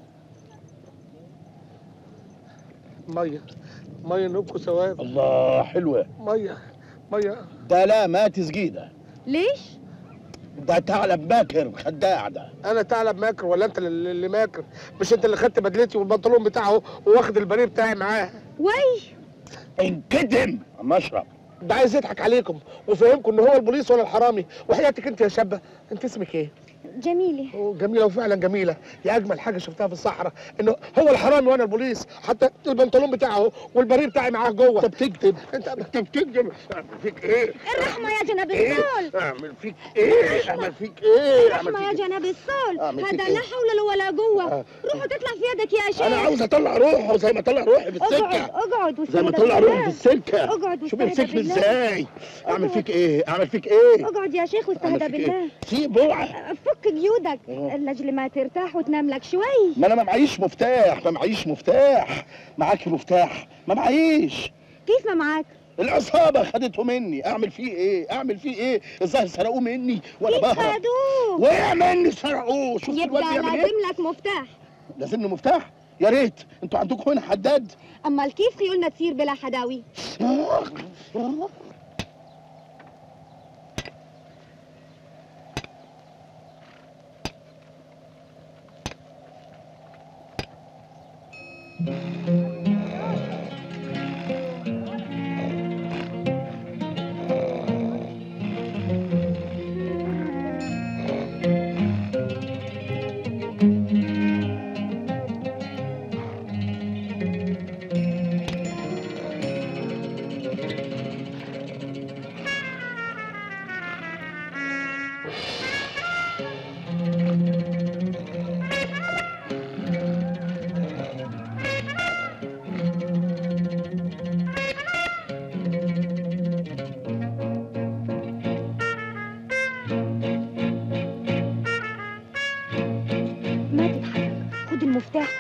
ميه ميه نبكوا ثواب الله حلوه ميه ميه ده لا ما تسجيده ليش؟ ده ثعلب ماكر خداع ده انا ثعلب ماكر ولا انت اللي اللي ماكر مش انت اللي خدت بدلتي والبنطلون بتاعه واخد البرير بتاعي معاه وي انكتم اما اشرب ده عايز يضحك عليكم وفهمكم ان هو البوليس ولا الحرامي وحياتك انت يا شابه انت اسمك ايه جميلة أوه، جميله وفعلا جميله دي اجمل حاجه شفتها في الصحراء انه هو الحرامي وانا البوليس حتى البنطلون بتاعه والبرير بتاعي معاه جوه انت بتكذب انت انت بتكذب اعمل فيك ايه الرحمة يا جناب ايه الصول اعمل فيك ايه اعمل فيك ايه اعمل الرحمة يا فيك إيه؟ جناب الصول أعمل فيك هذا إيه؟ لا حول ولا قوة آه. روحوا تطلع في يدك يا شيخ انا عاوز اطلع روحه زي ما اطلع روحي في اقعد السكه اقعد زي ما واستهدى اطلع روحي بالله. في السكه اقعد شو واستهدى بيمسكني بالله. ازاي اعمل فيك ايه اعمل فيك ايه اقعد يا شيخ اعمل واستهدى فيك بالله ايه في بوعه فك قيودك آه. لاجل ما ترتاح وتنام لك شوي ما انا ما معيش مفتاح ما معيش مفتاح معاكي مفتاح ما معيش كيف ما معاك العصابة خدته مني اعمل فيه ايه اعمل فيه ايه الظاهر سرقوه مني وانا كيف بهرب خدوه وقع مني سرقوه شفت الواد يبقى بيعمل ايه لازم لك مفتاح لازم له مفتاح يا ريت انتوا عندكم هنا حداد اما كيف خيولنا تصير بلا حداوي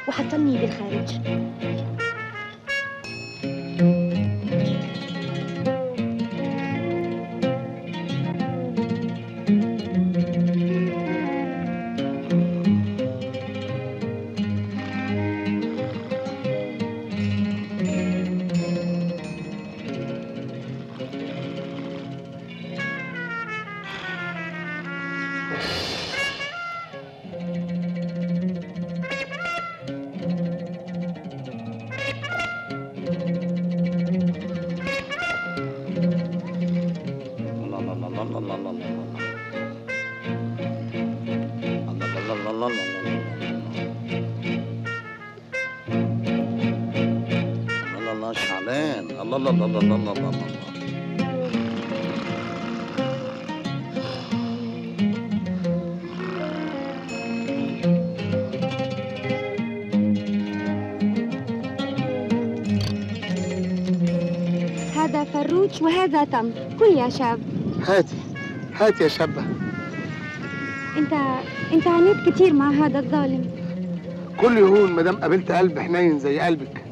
وحصلني بالخارج الله الله شعلان الله الله الله الله الله الله الله هذا فروج وهذا تم كل يا شاب هاتي هاتي يا شابة انت انت عانيت كتير مع هذا الظالم كل يهون مدام قابلت قلب حنين زي قلبك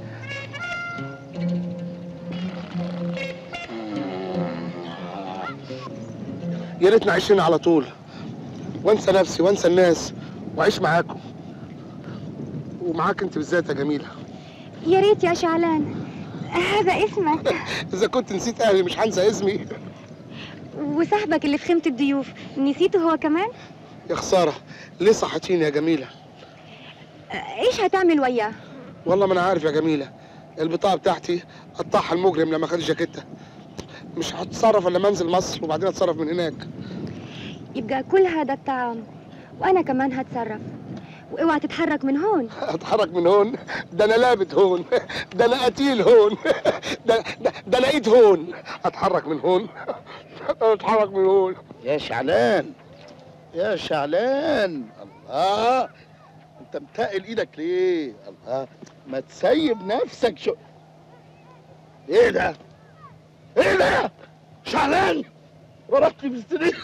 يا ريتنا عايشين على طول وانسى نفسي وانسى الناس واعيش معاكم ومعاك انت بالذات يا جميله يا ريت يا شعلان هذا اسمك اذا كنت نسيت اهلي مش هنسى اسمي وصاحبك اللي في خيمة الضيوف نسيته هو كمان يا خساره ليه صحتيني يا جميله ايش هتعمل وياه والله ما انا عارف يا جميله البطاقه بتاعتي قطعها المجرم لما خد الجاكيته مش هتصرف الا منزل مصر وبعدين اتصرف من هناك يبقى كل هذا الطعام وانا كمان هتصرف واوعى تتحرك من هون اتحرك من هون ده انا لابت هون ده انا قتيل هون ده ده, ده انا ايد هون اتحرك من هون اتحرك من هون يا شعلان يا شعلان الله انت متقل ايدك ليه الله ما تسيب نفسك شو ايه ده ايه ده شعلان ورحتي في السرير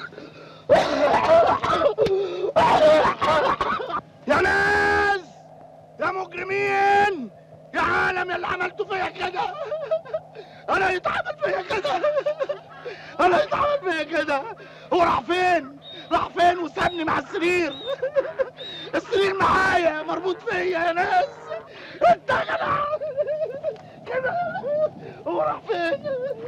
يا ناس يا مجرمين يا عالم يا اللي عملتوا فيا كده انا يتعمل فيا كده انا يتعمل فيا كده هو راح فين راح فين وسابني مع السرير السرير معايا مربوط فيا يا ناس انت يا جدع كده هو راح فين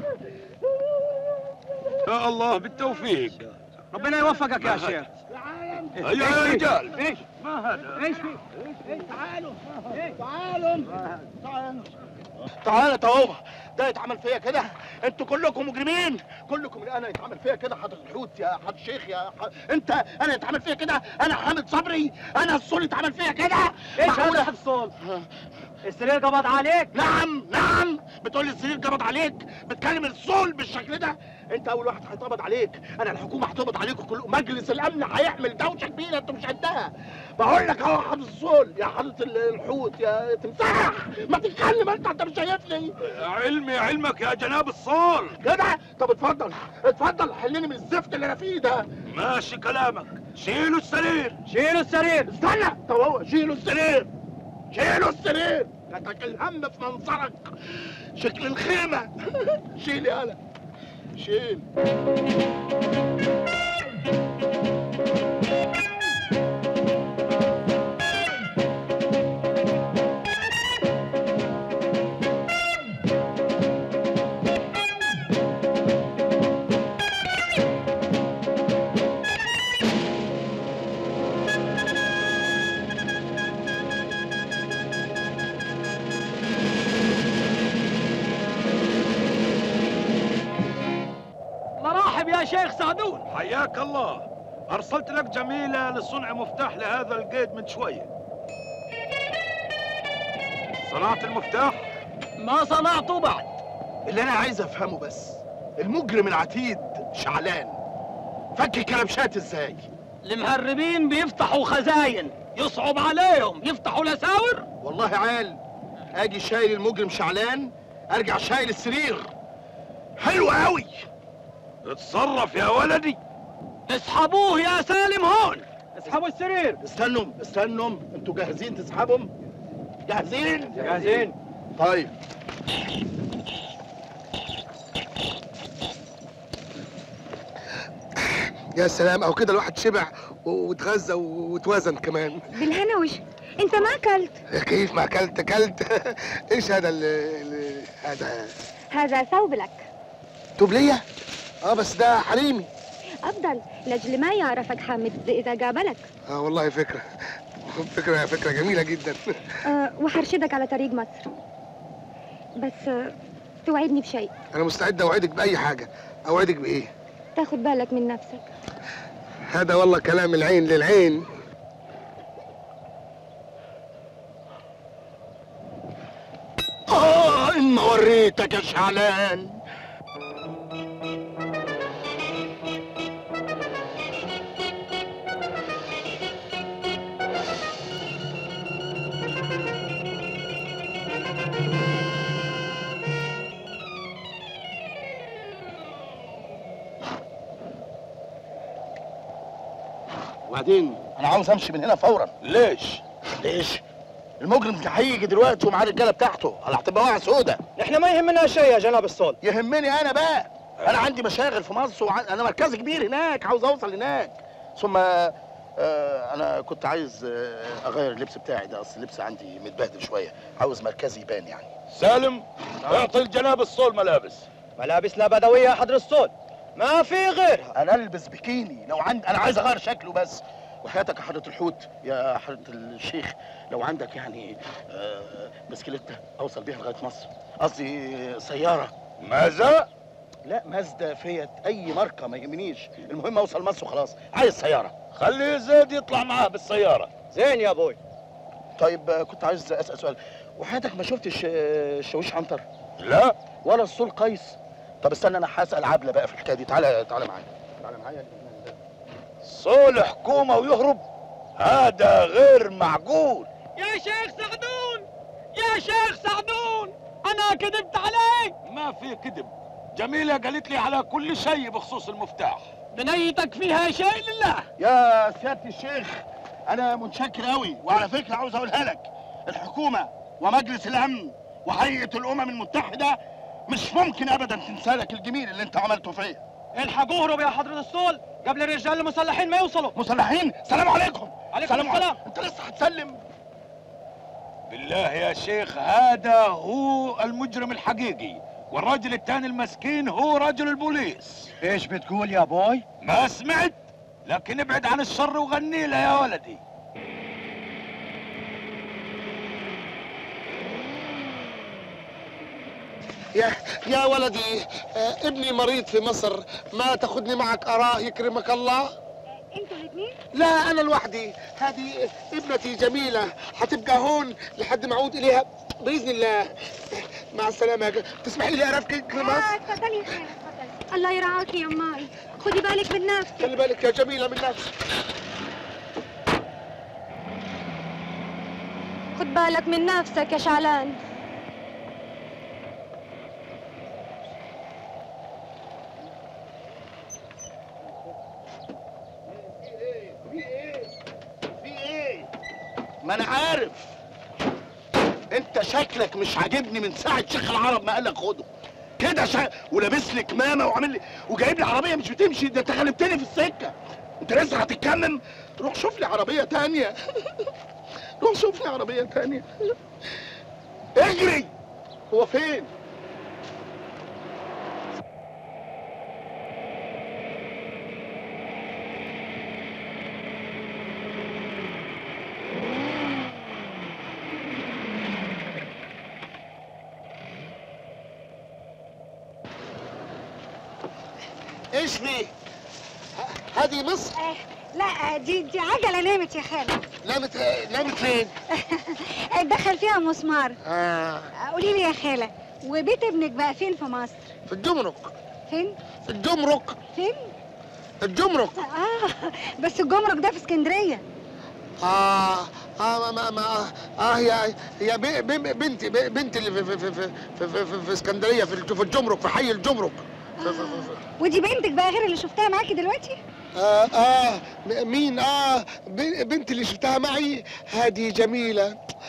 يا الله بالتوفيق ربنا يوفقك يا شيخ هيا يا رجال ايش ما هذا ايش في تعالوا تعالوا تعالوا تعالوا توبة ده يتعمل فيا كده انتوا كلكم مجرمين كلكم انا يتعمل فيا كده حضرة الحوت يا حضرة الشيخ يا ح... انت انا يتعمل فيا كده انا حامد صبري انا الصول يتعمل فيا كده ايش معقولة؟ هذا الصول السرير قبض عليك نعم نعم بتقول لي السرير قبض عليك بتكلم الصول بالشكل ده انت اول واحد هيتقبض عليك انا الحكومه هتقبض عليكم كلكم مجلس الامن هيعمل دوشه كبيره انتوا مش قدها بقول لك اهو حضرة الصول يا حضرة ال- الحوت يا تمساح ما تتكلم انت انت مش شايفني علمي علمك يا جناب الصول كده طب اتفضل اتفضل حلني من الزفت اللي انا فيه ده ماشي كلامك شيلوا السرير شيلوا السرير استنى طب هو شيلوا السرير شيلوا السرير كتك الهم في منظرك شكل الخيمة شيل يالا شيل مرحب يا شيخ سعدون حياك الله أرسلت لك جميلة لصنع مفتاح لهذا القيد من شوية صنعت المفتاح؟ ما صنعته بعد اللي انا عايز افهمه بس المجرم العتيد شعلان فك كلبشات ازاي المهربين بيفتحوا خزاين يصعب عليهم يفتحوا لساور والله عال اجي شايل المجرم شعلان ارجع شايل السرير حلو قوي اتصرف يا ولدي اسحبوه يا سالم هون اسحبوا السرير استنوا استنوا انتوا جاهزين تسحبهم جاهزين جاهزين طيب يا سلام او كده الواحد شبع و- واتغذى و- واتوزن كمان بالهنا وش انت ما اكلت كيف ما اكلت اكلت ايش هذا ال ال- هذا هذا ثوب لك توب ليا اه بس ده حريمي افضل لاجل ما يعرفك حامد اذا قابلك اه والله فكره فكره فكره جميله جدا أه وحرشدك على طريق مصر بس أه توعدني بشيء انا مستعد اوعدك باي حاجه اوعدك بايه تاخد بالك من نفسك هذا والله كلام العين للعين اه ان وريتك يا شعلان وبعدين انا عاوز امشي من هنا فورا ليش ليش المجرم هيجي دلوقتي ومعاه الرجاله بتاعته انا هتبقى واقعه سودة احنا ما يهمنا شيء يا جناب الصول يهمني انا بقى انا عندي مشاغل في مصر وع... انا مركزي كبير هناك عاوز اوصل هناك ثم آه انا كنت عايز آه اغير اللبس بتاعي ده اصل اللبس عندي متبهدل شويه عاوز مركزي يبان يعني سالم اعطي الجناب الصول ملابس ملابس لا بدوية يا حضر الصول ما في غيرها انا البس بكيني لو عندي انا عايز اغير شكله بس وحياتك يا حضرة الحوت يا حضرة الشيخ لو عندك يعني آه، بسكليتة اوصل بيها لغاية مصر قصدي سيارة ماذا؟ لا مازدا فيت اي ماركة ما يهمنيش المهم اوصل مصر وخلاص عايز سيارة خلي زيد يطلع معاه بالسيارة زين يا ابوي طيب آه، كنت عايز اسال سؤال وحياتك ما شفتش آه، الشاويش عنتر لا ولا الصول قيس طب استنى انا هسال عبله بقى في الحكايه دي تعالى تعالى معايا تعالى معايا صول حكومة ويهرب هذا غير معقول يا شيخ سعدون يا شيخ سعدون انا كذبت عليك ما في كذب جميلة قالت لي على كل شيء بخصوص المفتاح بنيتك فيها شيء لله يا سياده الشيخ انا متشكر قوي وعلى فكره عاوز اقولها لك الحكومه ومجلس الامن وهيئه الامم المتحده مش ممكن ابدا تنسى لك الجميل اللي انت عملته فيا الحقوا اهرب يا حضرة الصول قبل الرجال المسلحين ما يوصلوا مسلحين سلام عليكم عليكم سلام السلام. عليكم. انت لسه هتسلم بالله يا شيخ هذا هو المجرم الحقيقي والراجل الثاني المسكين هو رجل البوليس ايش بتقول يا بوي؟ ما سمعت لكن ابعد عن الشر وغني له يا ولدي يا يا ولدي آه، ابني مريض في مصر ما تاخدني معك اراه يكرمك الله انتوا الاثنين لا انا لوحدي هذه ابنتي جميله هتبقى هون لحد ما اعود اليها باذن الله مع السلامه يا ج- تسمحي لي ارافقك لمصر اه اتفضلي يا خالة اتفضلي الله يرعاكي يا ماي خدي بالك من نفسك خلي بالك يا جميله من نفسك خد بالك من نفسك يا شعلان في ايه ما انا عارف انت شكلك مش عاجبني من ساعه شيخ العرب ما قالك خده كده شا... ولابس لي كمامه وعامل لي وجايب لي عربيه مش بتمشي ده انت غلبتني في السكه انت لسه هتتكمم روح شوف لي عربيه تانية روح شوف لي عربيه تانية اجري هو فين ايش في ه- هذه مصر لا دي دي عجلة نامت يا خالة نامت نامت فين دخل فيها مسمار آه. قولي لي يا خالة وبيت ابنك بقى فين في مصر؟ في الجمرك فين؟ في الجمرك فين؟ الجمرك اه بس الجمرك ده في اسكندرية اه اه ما ما, ما اه هي هي بي- بي- بنتي بي- بنتي اللي في في في في, في, في, في اسكندريه في الج- في الجمرك في حي الجمرك في في في في ودي بنتك بقى غير اللي شفتها معاكي دلوقتي؟ آه آه م- مين آه ب- بنتي اللي شفتها معي هذه جميلة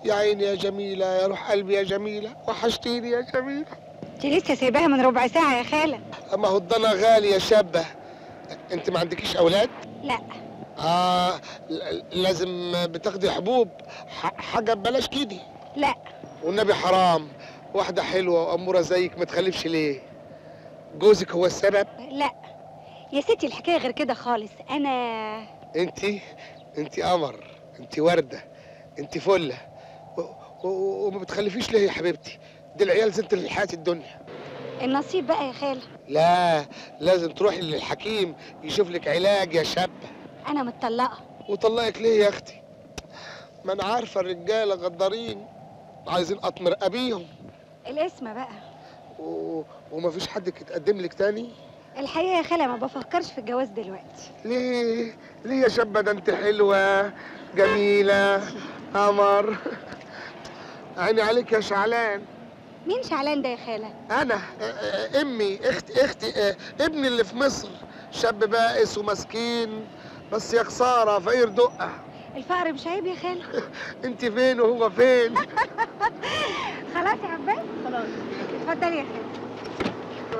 يا عيني يا جميلة يا روح قلبي يا جميلة وحشتيني يا جميلة انت لسه سايباها من ربع ساعة يا خالة أما هو الضنا غالي يا شابة أنت ما عندكيش أولاد؟ لا آه ل- لازم بتاخدي حبوب ح- حاجة ببلاش كده لا والنبي حرام واحدة حلوة وأمورة زيك ما تخلفش ليه؟ جوزك هو السبب؟ لا يا ستي الحكاية غير كده خالص انا أنت أنت قمر أنت وردة أنت فلة و- و- وما بتخلفيش ليه يا حبيبتي؟ دي العيال زنت الحياة الدنيا النصيب بقى يا خالة لا لازم تروحي للحكيم يشوف لك علاج يا شابة انا متطلقة وطلقك ليه يا اختي ما انا عارفه الرجاله غدارين عايزين قطم رقابيهم الاسم بقى و... ومفيش حد يتقدم لك تاني الحقيقة يا خالة ما بفكرش في الجواز دلوقتي ليه ليه يا شابه ده انت حلوه جميله قمر عيني عليك يا شعلان مين شعلان ده يا خالة انا آه، آه، امي اختي اختي آه، ابني اللي في مصر شاب بائس ومسكين بس يا خساره فقير دقه الفقر مش عيب يا خالة انت فين وهو فين خلاص يا عباس خلاص اتفضلي يا خالة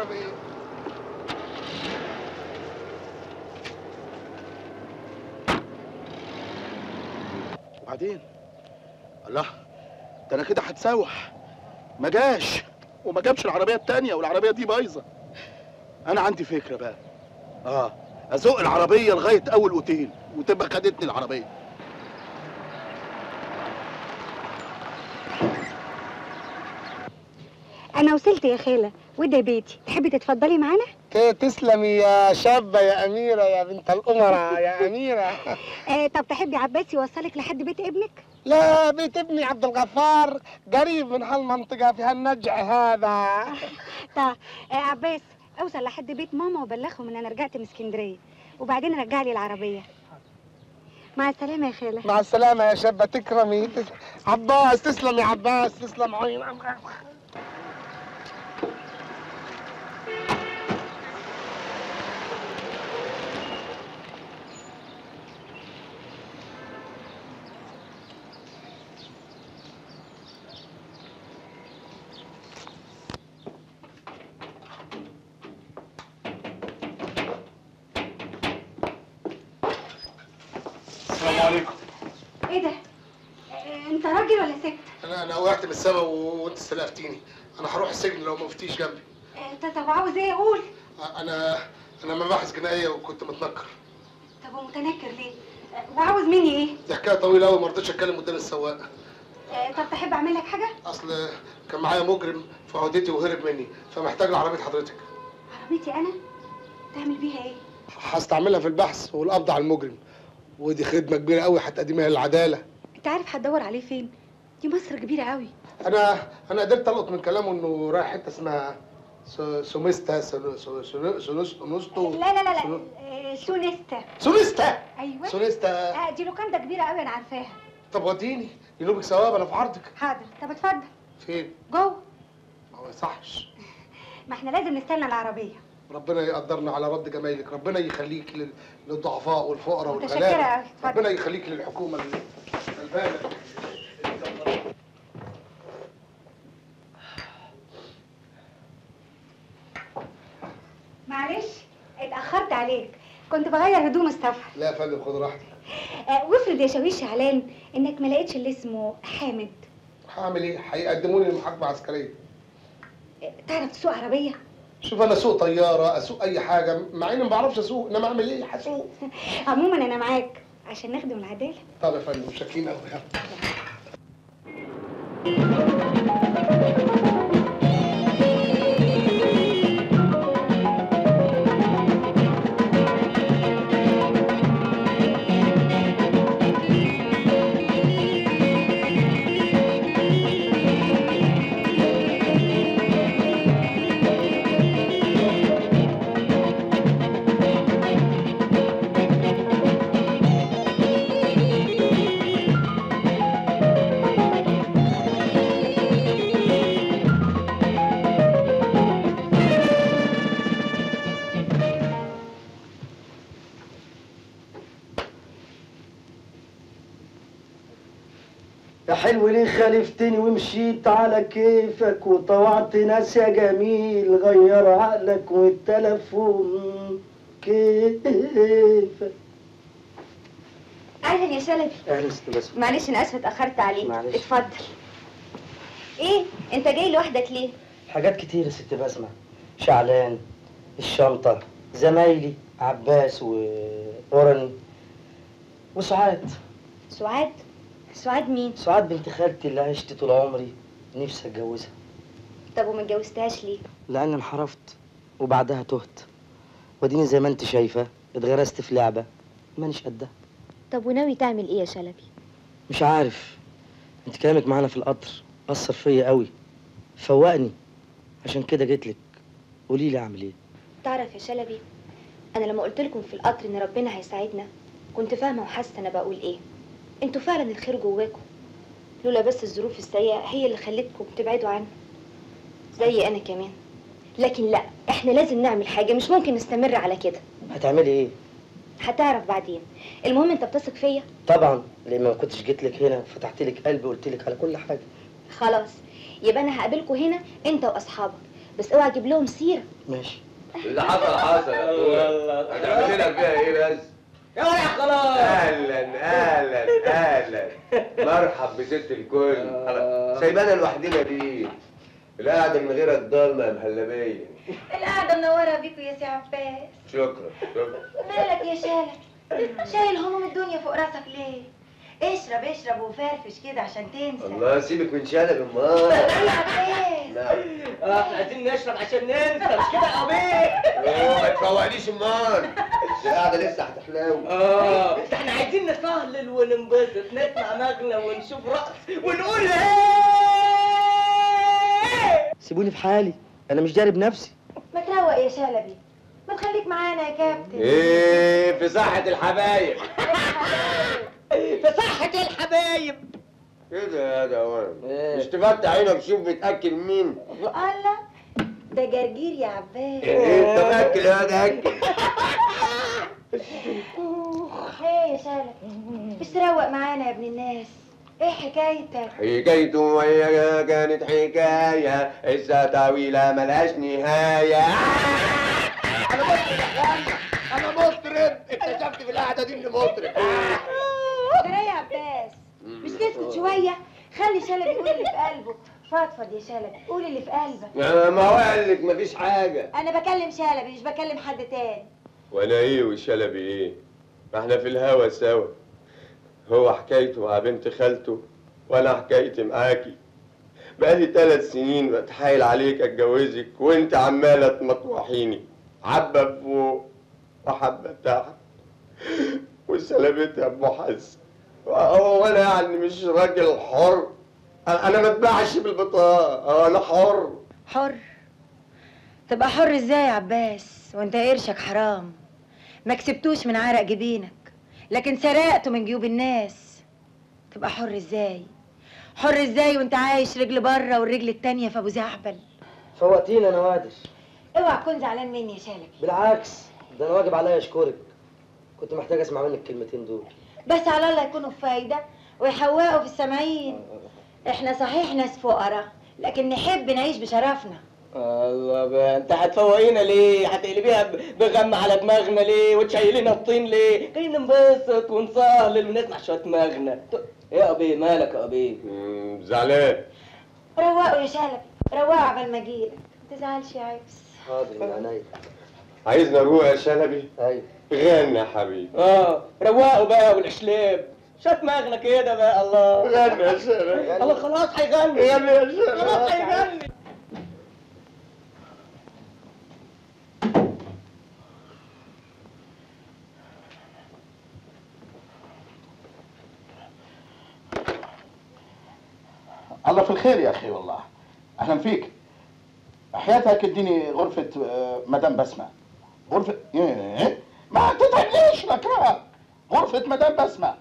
وبعدين الله ده انا كده هتسوح ما جاش وما جابش العربيه التانية والعربيه دي بايظه انا عندي فكره بقى اه ازق العربيه لغايه اول اوتيل وتبقى خدتني العربيه انا وصلت يا خالة وده بيتي تحبي تتفضلي معانا ت- تسلمي يا شابة يا أميرة يا بنت الأمراء يا أميرة آه طب تحبي عباس يوصلك لحد بيت ابنك لا بيت ابني عبد الغفار قريب من هالمنطقة في هالنجع هذا طب آه عباس اوصل لحد بيت ماما وبلغهم ان انا رجعت من اسكندريه وبعدين رجع لي العربيه مع السلامه يا خاله مع السلامة يا شابة تكرمي تس- عباس تسلم يا عباس تسلم عين السلام عليكم ايه ده آه انت راجل ولا ست أنا أنا وقعت من السما و- وأنت استلفتيني أنا هروح السجن لو ما فتيش جنبي آه طب عاوز ايه قول أنا أنا مباحث جنائية وكنت متنكر طب ومتنكر ليه آه وعاوز مني ايه دي حكاية طويلة أوي ما رضيتش أتكلم قدام السواق آه طب تحب اعمل لك حاجه أصل كان معايا مجرم في عهدتي وهرب مني فمحتاج لعربية حضرتك عربيتي انا تعمل بيها ايه هستعملها في البحث والقبض على المجرم ودي خدمة كبيرة أوي هتقدميها للعدالة انت عارف هتدور عليه فين دي مصر كبيره قوي انا انا قدرت القط من كلامه انه رايح حته اسمها سو- سوميستا سو- سو- سو- سونوس- سونوستو لا لا لا لا سونو- آه سونيستا سونيستا ايوه سونيستا آه دي لوكاندا كبيره قوي انا عارفاها طب وديني ينوبك ثواب انا في عرضك حاضر طب اتفضل فين؟ جوه ما هو يصحش ما احنا لازم نستنى العربيه ربنا يقدرنا على رد جمايلك ربنا يخليك لل- للضعفاء والفقراء متشكرة والغلابه أوي، اتفضل. ربنا يخليك للحكومه ال- الغلبانه معلش اتاخرت عليك كنت بغير هدوم السفر لا يا فندم خد راحتك آه وافرض يا شاويش شعلان انك ما لقيتش اللي اسمه حامد هعمل ايه؟ هيقدموني لمحاكمه عسكريه آه تعرف تسوق عربيه شوف انا اسوق طياره اسوق اي حاجه مع اني ما بعرفش اسوق انما اعمل ايه؟ هسوق عموما انا معاك عشان نخدم العداله طب يا فندم شاكين قوي حلو ليه خالفتني ومشيت على كيفك وطوعت ناس يا جميل غير عقلك والتلفون كيفك اهلا يا شلبي اهلا ست بسمة معلش انا اسفه اتاخرت عليك معلش. اتفضل ايه انت جاي لوحدك ليه حاجات كتير يا ست بسمة شعلان الشنطة زمايلي عباس وأورني وسعاد سعاد سعاد مين سعاد بنت خالتي اللي عشت طول عمري نفسي اتجوزها طب وما اتجوزتهاش ليه لأن انحرفت وبعدها تهت وديني زي ما انت شايفة اتغرست في لعبة مانيش قدها طب وناوي تعمل ايه يا شلبي مش عارف انت كلامك معانا في القطر أثر فيا قوي فوقني عشان كده جيت لك قولي لي اعمل ايه تعرف يا شلبي انا لما قلت لكم في القطر ان ربنا هيساعدنا كنت فاهمه وحاسه انا بقول ايه انتوا فعلا الخير جواكم لولا بس الظروف السيئه هي اللي خلتكم تبعدوا عنه زي انا كمان لكن لا احنا لازم نعمل حاجه مش ممكن نستمر على كده هتعملي ايه هتعرف بعدين المهم انت بتثق فيا طبعا لان ما كنتش جيت لك هنا فتحت لك قلبي وقلت لك على كل حاجه خلاص يبقى انا هقابلكم هنا انت واصحابك بس اوعى تجيب لهم سيره ماشي اللي حصل حصل يا اخويا هتعمل لنا فيها ايه بس يا ولد خلاص اهلا اهلا اهلا مرحب بست الكل سايبانا لوحدنا دي القعده من غيرك ضلمه يا مهلبيه القعده منوره بيكوا يا سي عباس شكرا شكرا مالك يا شالك شايل هموم الدنيا فوق راسك ليه اشرب اشرب وفرفش كده عشان تنسى الله سيبك من شلبي امال يا عباس نعم احنا عايزين نشرب عشان ننسى مش كده يا ابي أوه، ما تفوقنيش امال القعده لسه هتحلاوي اه ده احنا عايزين نسهلل وننبسط نسمع مغنى ونشوف رقص ونقول ايه سيبوني في حالي انا مش داري بنفسي ما تروق يا شلبي ما تخليك معانا يا كابتن ايه في صحة الحبايب في صحة الحبايب كده يا دوام مش تفتح عينك تشوف بتاكل مين الله ده جرجير يا عباس ايه انت ماكل يا ده اكل ايه يا شلبي مش تروق معانا يا ابن الناس ايه حكايتك حكايته ويا كانت حكاية قصة طويلة ملهاش نهاية انا مطرب اكتشفت في القعده دي اني مطرب جرى يا عباس مش تسكت شويه خلي شلبي يقول اللي في قلبه فضفض يا شلبي قول اللي في قلبك ما هو قال لك مفيش حاجة انا بكلم شلبي مش بكلم حد تاني وانا ايه وشلبي ايه ما احنا في الهوا سوا هو حكايته مع بنت خالته وانا حكايتي معاكي بقالي ثلاث سنين بتحايل عليك اتجوزك وانت عماله تمطوحيني حبه فوق وحبه تحت وسلامتها ابو حسن هو انا يعني مش راجل حر انا أنا ما اتباعش بالبطاقه انا حر حر تبقى حر ازاي يا عباس وانت قرشك حرام ما كسبتوش من عرق جبينك لكن سرقته من جيوب الناس تبقى حر ازاي حر ازاي وانت عايش رجل بره والرجل التانية في ابو زعبل فوقتينا انا وادر اوعى تكون زعلان مني يا شلبي بالعكس ده انا واجب عليا اشكرك كنت محتاج اسمع منك الكلمتين دول بس على الله يكونوا في فايدة ويحوقوا في السامعين احنا صحيح ناس فقراء لكن نحب نعيش بشرفنا الله بقى انت هتفوقينا ليه؟ هتقلبيها ب- بغم على دماغنا ليه؟ وتشيلينا الطين ليه؟ جايين ننبسط ونصهلل ونسمع شوية مغنى ايه يا ابي مالك يا ابي؟ زعلان روقوا يا شلبي روقوا عبال ما اجيلك ما تزعلش يا عيبس حاضر من عينيا عايزنا نروح يا شلبي ايوه غنى يا حبيبي اه روقوا بقى والاشلاب شوية مغنى كده بقى الله غنى يا شلبي الله خلاص هيغني غنى يا شلبي خلاص هيغني الله في الخير يا اخي والله اهلا فيك حياتك اديني غرفة آه، مدام بسمة غرفة ايه ما تتعبنيش بكرهك غرفة مدام بسمة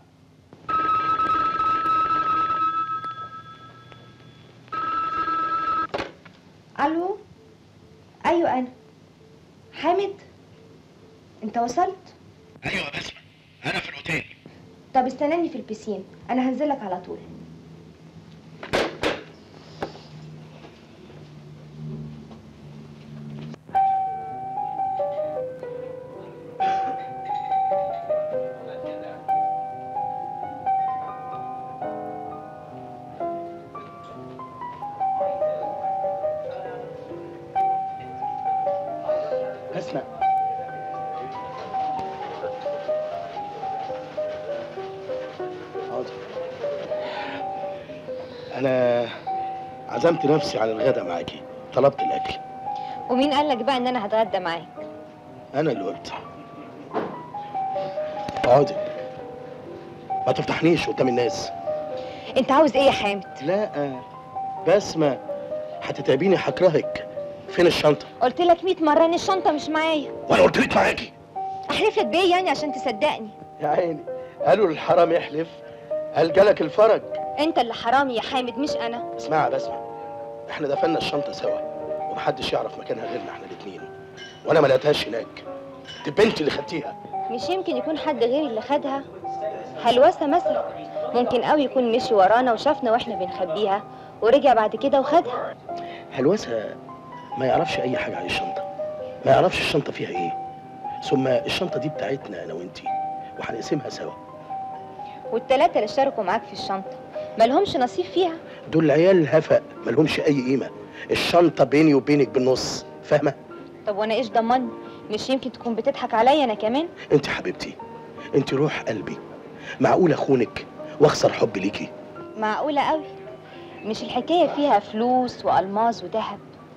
الو ايوه انا حامد انت وصلت ايوه بسمة انا في الاوتيل طب استناني في البسين انا هنزلك على طول اسمع حاضر انا عزمت نفسي على الغدا معاكي طلبت الاكل ومين قال لك بقى ان انا هتغدى معاك انا اللي قلت اقعدي ما تفتحنيش قدام الناس انت عاوز ايه يا حامد لا بسمة هتتعبيني هكرهك فين الشنطة؟ قلت لك 100 مره ان الشنطه مش معايا وانا قلت لك معاكي احلف لك بايه يعني عشان تصدقني يا عيني قالوا للحرام يحلف قال جالك الفرج انت اللي حرامي يا حامد مش انا اسمعي يا بسمة احنا دفنا الشنطة سوا ومحدش يعرف مكانها غيرنا احنا الاتنين وانا ما لقيتهاش هناك دي بنتي اللي خدتيها مش يمكن يكون حد غيري اللي خدها هلوسه مثلا ممكن قوي يكون مشي ورانا وشافنا واحنا بنخبيها ورجع بعد كده وخدها هلوسة ما يعرفش اي حاجة عن الشنطة ما يعرفش الشنطة فيها ايه ثم الشنطة دي بتاعتنا انا وانتي وهنقسمها سوا والتلاتة اللي اشتركوا معاك في الشنطة مالهمش نصيب فيها دول عيال هفق ملهمش اي قيمة الشنطة بيني وبينك بالنص فاهمة طب وانا ايش ضمني مش يمكن تكون بتضحك عليا انا كمان انت حبيبتي انت روح قلبي معقول اخونك واخسر حبي ليكي معقولة قوي مش الحكاية فيها فلوس وألماظ وذهب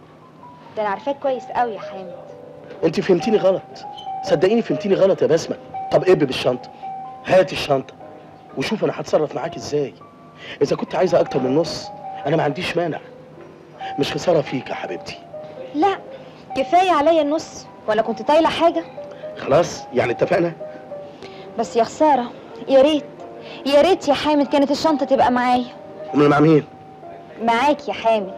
ده أنا عارفاك كويس قوي يا حامد انت فهمتيني غلط صدقيني فهمتيني غلط يا بسمة طب اب بالشنطة هاتي الشنطة وشوف انا هتصرف معاك ازاي اذا كنت عايزة اكتر من نص انا ما عنديش مانع مش خسارة فيك يا حبيبتي لا كفاية عليا النص ولا كنت طايلة حاجة خلاص يعني اتفقنا بس يا خسارة يا ريت يا ريت يا حامد كانت الشنطة تبقى معايا امال مع مين معاك يا حامد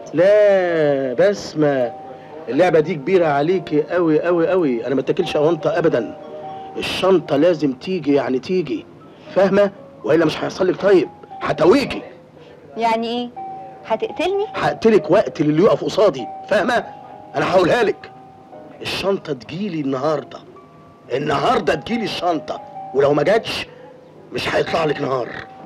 لا بسمة اللعبة دي كبيرة عليكي قوي قوي قوي انا ما اتاكلش اونطة ابدا الشنطة لازم تيجي يعني تيجي فاهمة والا مش هيحصل لك طيب هتويكي يعني ايه هتقتلني هقتلك وقت اللي يقف قصادي فاهمة انا هقولها لك الشنطة تجيلي النهاردة النهاردة تجيلي الشنطة ولو ما جاتش مش هيطلع لك نهار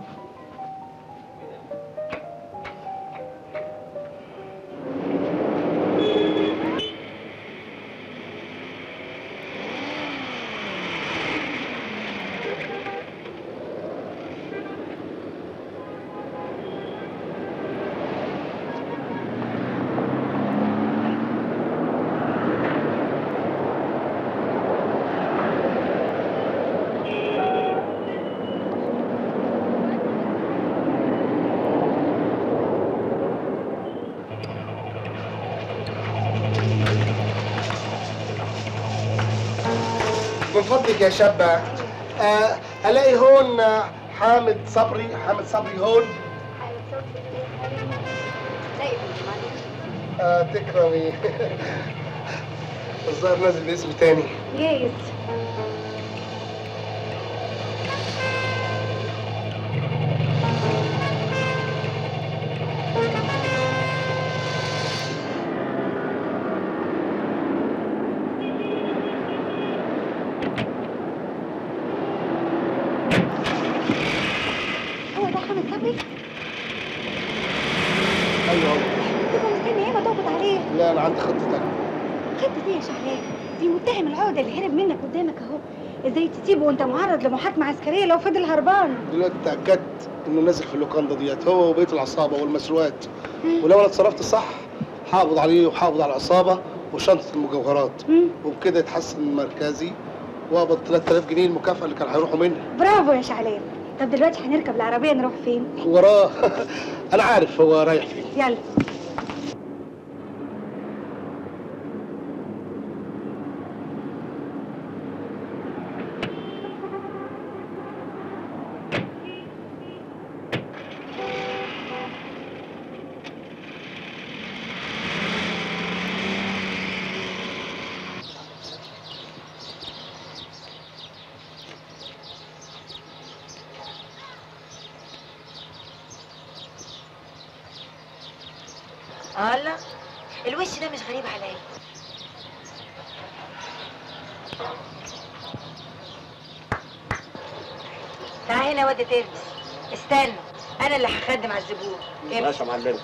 من فضلك يا شابة آه الاقي هون آه، حامد صبري حامد صبري هون آه تكرمي الظاهر نازل باسم تاني جايز هو ده حامد صبري؟ ايوه هو. انت مستني ايه ما تقبض عليه؟ لا انا عندي خطة تانية خطة ايه يا شعلان؟ دي متهم العقدة اللي هرب منك قدامك اهو ازاي تسيبه وانت معرض لمحاكمة عسكرية لو فضل هربان؟ دلوقتي اتاكدت انه نازل في اللوكاندا ديت هو وبقيه العصابه والمسروقات ولو انا اتصرفت صح هقبض عليه وهقبض على العصابه وشنطه المجوهرات وبكده يتحسن مركزي واقبض 3000 جنيه المكافاه اللي كان هيروحوا مني برافو يا شعلان طب دلوقتي هنركب العربية نروح فين؟ وراه انا عارف هو رايح فين يلا الله الوش ده مش غريب عليا تعال هنا يا واد ترمس استنى انا اللي هخدم على الزبون امشي. ماشي يا معلم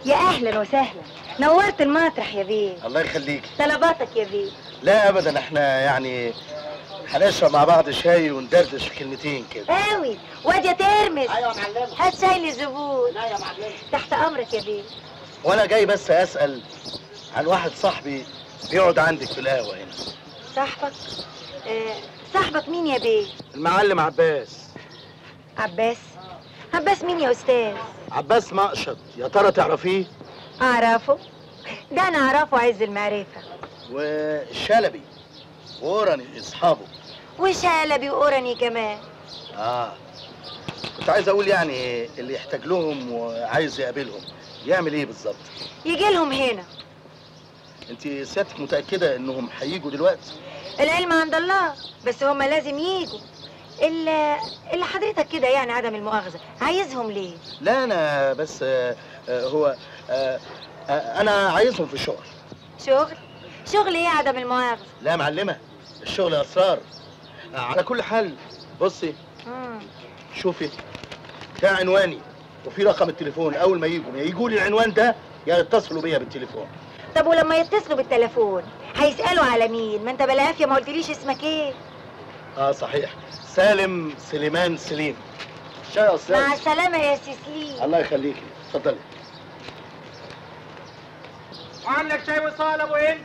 يا اهلا وسهلا نورت المطرح يا بيه الله يخليكي طلباتك يا بيه لا ابدا احنا يعني هنشرب مع بعض شاي وندردش كلمتين كده قوي واد يا ترمس ايوه يا معلمه هات شاي للزبون لا يا معلمه تحت امرك يا بيه وانا جاي بس اسال عن واحد صاحبي بيقعد عندك في القهوه هنا صاحبك آه صاحبك مين يا بيه المعلم عباس عباس عباس مين يا استاذ عباس مقشط يا ترى تعرفيه اعرفه ده انا اعرفه عز المعرفه والشلبي ووراني اصحابه وشلبي وقرني كمان اه كنت عايز اقول يعني اللي يحتاج لهم وعايز يقابلهم يعمل ايه بالظبط يجي لهم هنا انت سيادتك متاكده انهم هيجوا دلوقتي العلم عند الله بس هما لازم يجوا اللي اللي حضرتك كده يعني عدم المؤاخذه عايزهم ليه لا انا بس آه آه هو آه آه انا عايزهم في الشغل شغل شغل ايه عدم المؤاخذه لا يا معلمه الشغل اسرار آه على كل حال بصي مم. شوفي ده عنواني وفي رقم التليفون اول ما يجوا يا يجوا لي العنوان ده يا يتصلوا بيا بالتليفون طب ولما يتصلوا بالتليفون هيسالوا على مين ما انت بالعافيه ما قلتليش اسمك ايه اه صحيح سالم سليمان سليم شاي يا استاذ مع السلامه يا سيسلي الله يخليكي اتفضلي وعندك شاي وصال ابو هند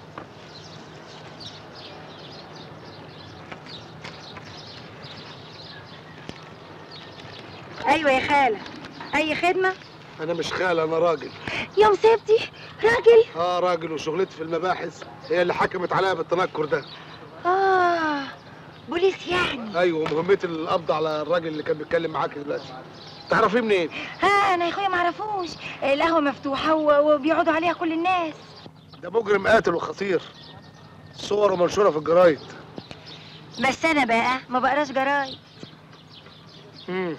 ايوه يا خاله اي خدمه انا مش خال انا راجل يا مصيبتي راجل اه راجل وشغلتي في المباحث هي اللي حكمت عليا بالتنكر ده اه بوليس يعني ايوه مهمتي القبض على الراجل اللي كان بيتكلم معاك دلوقتي تعرفيه منين ها انا يا اخويا ما اعرفوش القهوه مفتوحه و- وبيقعدوا عليها كل الناس ده مجرم قاتل وخطير صوره منشوره في الجرايد بس انا بقى ما بقراش جرايد امم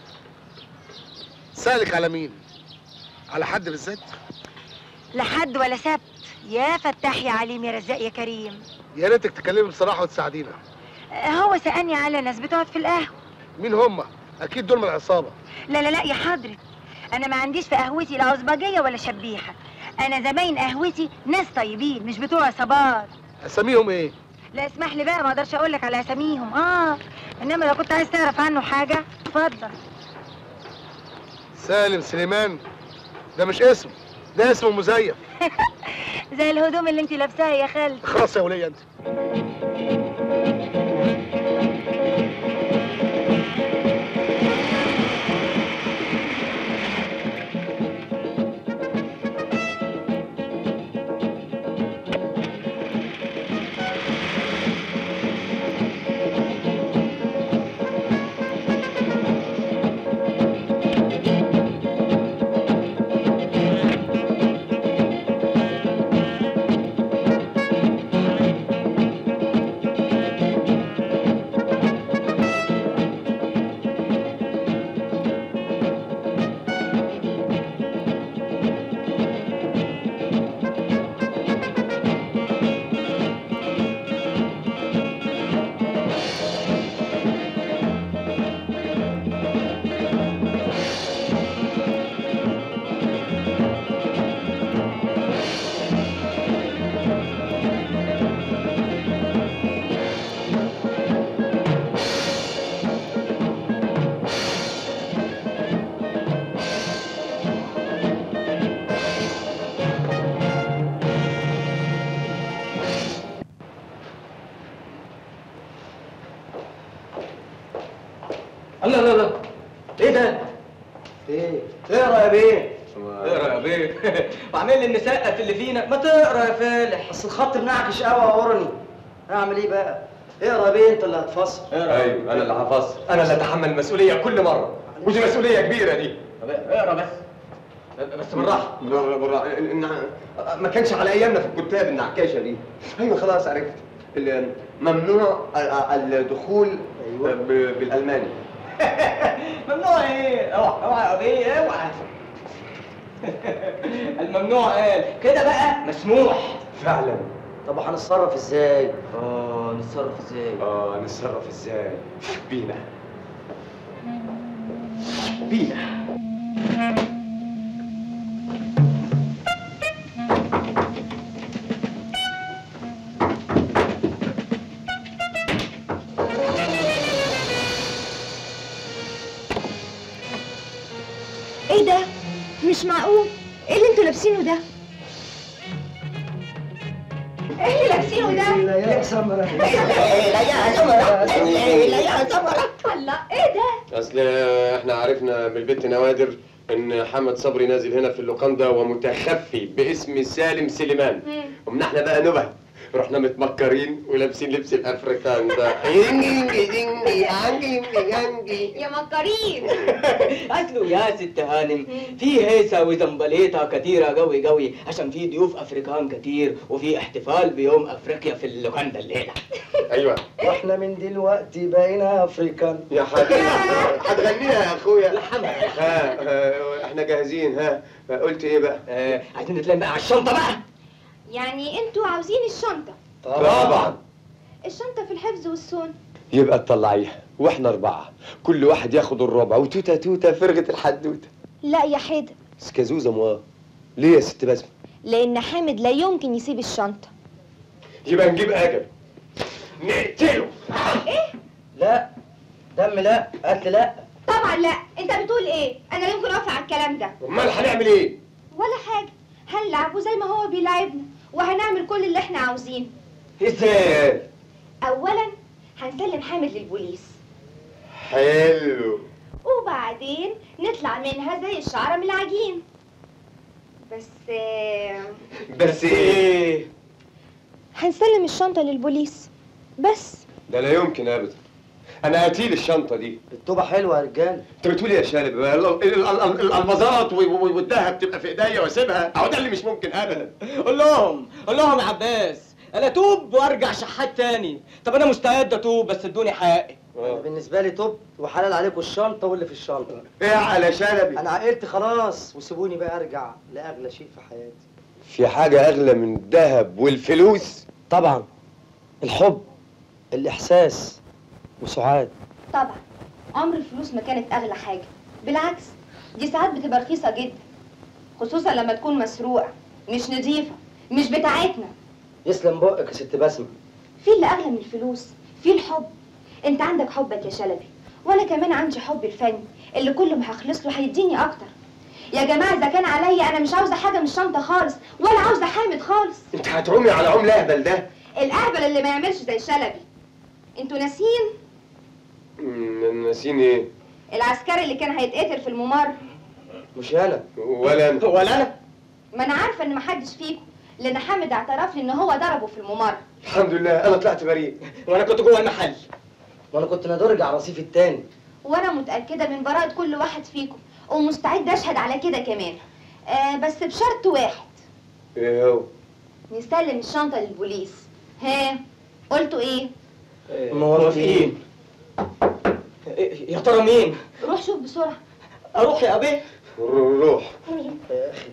سالك على مين على حد بالذات لا حد ولا سبت يا فتاح يا عليم يا رزاق يا كريم يا ريتك تكلمي بصراحه وتساعدينا هو سألني على ناس بتقعد في القهوه مين هم اكيد دول من العصابه لا لا لا يا حضرة انا ما عنديش في قهوتي لا عصبجيه ولا شبيحه انا زباين قهوتي ناس طيبين مش بتوع عصابات اساميهم ايه لا اسمح لي بقى ما اقدرش اقول لك على اساميهم اه انما لو كنت عايز تعرف عنه حاجه اتفضل سالم سليمان ده مش اسم ده اسم مزيف زي الهدوم اللي انت لابساها يا خالتي خلاص يا وليه انت الله الله الله ايه ده؟ ايه؟ اقرا يا بيه اقرا يا بيه وعامل لي ان سقف اللي فينا ما تقرا يا فالح بس الخط منعكش قوي يا قرني اعمل ايه بقى اقرا يا بيه انت اللي هتفسر ايوه انا اللي هفسر انا اللي اتحمل المسؤوليه كل مره ودي مسؤوليه كبيره دي طب اقرا بس بس بالراحه بالراحه إنها- ما كانش على ايامنا في الكتاب النعكاشه دي ايوه خلاص عرفت ال- ممنوع ال- الدخول ب- بالالماني ممنوع ايه؟ اوعى اوعى يا بيه اوعى الممنوع قال كده بقى مسموح فعلا طب هنتصرف ازاي اه نتصرف ازاي اه نتصرف ازاي بينا بينا ايه ده مش معقول ايه اللي انتوا لابسينه ده ايه اللي لابسينه ده لا يا سمرة لا يا سمرة لا يا سمرة الله ايه ده اصل احنا عرفنا بالبت نوادر ان حمد صبري نازل هنا في اللوكاندا ومتخفي باسم سالم سليمان ومن احنا بقى نبه رحنا متمكرين ولابسين لبس الافريكان ده يا مكرين اصله يا ست هانم في هيصه وزنبليطه كتيره قوي قوي عشان في ضيوف افريكان كتير وفي احتفال بيوم افريقيا في اللوكاندا الليله ايوه واحنا من دلوقتي بقينا افريكان يا حبيبي هتغنيها يا اخويا ها ها، احنا جاهزين ها قلت ايه بقى آه عايزين نتلم بقى على الشنطه بقى يعني انتوا عاوزين الشنطة طبعا الشنطة في الحفظ والصون يبقى تطلعيها واحنا اربعه كل واحد ياخد الربع وتوته توته فرغه الحدوته لا يا حيدر سكازوزه موا ليه يا ست بسمه لان حامد لا يمكن يسيب الشنطة يبقى نجيب اجل نقتله لا دم لا قتل لا طبعا لا انت بتقول ايه انا لا يمكن اوافق على الكلام ده امال هنعمل ايه ولا حاجة هنلعبه زي ما هو بيلعبنا وهنعمل كل اللي احنا عاوزينه ازاي اولا هنسلم حامد للبوليس حلو وبعدين نطلع منها زي الشعرة من العجين بس آه، بس ايه هنسلم الشنطة للبوليس بس ده لا يمكن ابدا انا قتيل الشنطه دي الطوبة حلوة يا رجال انت بتقول ايه يا شالب ال- ال- ال- ال- الالمازات و- و- والذهب تبقى في ايديا واسيبها اهو ده اللي مش ممكن ابدا قول لهم قول لهم يا عباس انا اتوب وارجع شحات تاني طب انا مستعد اتوب بس ادوني حقي أنا بالنسبة لي توب وحلال عليكم الشنطة واللي في الشنطة ايه على شلبي أنا عقلت خلاص وسيبوني بقى أرجع لأغلى شيء في حياتي في حاجه اغلى من الذهب والفلوس طبعا الحب الإحساس وسعاد طبعا عمر الفلوس ما كانت اغلى حاجة بالعكس دي ساعات بتبقى رخيصة جدا خصوصا لما تكون مسروقة مش نظيفة مش بتاعتنا يسلم بقك يا ست بسمة في اللي اغلى من الفلوس في الحب انت عندك حبك يا شلبي وانا كمان عندي حب الفني اللي كل ما هخلص له هيديني اكتر يا جماعه اذا كان عليا انا مش عاوزه حاجه من الشنطه خالص ولا عاوزه حامد خالص انت هتعومي على عمله اهبل ده الاهبل اللي ما يعملش زي شلبي انتوا ناسيين أمم، ناسين ايه العسكري اللي كان هيتقتل في الممر مش أنا ولا انا ولا انا ما انا عارفه ان محدش فيكم لان حامد اعترف لي ان هو ضربه في الممر الحمد لله انا طلعت بريء وانا كنت جوه المحل وأنا كنت ندرج على الرصيف التاني وانا متاكده من براءه كل واحد فيكم ومستعده اشهد على كده كمان آه بس بشرط واحد ايه هو نسلم الشنطه للبوليس ها قلتوا ايه موافقين إيه، يا ترى مين روح شوف بسرعه اروح يا ابي روح يا أخي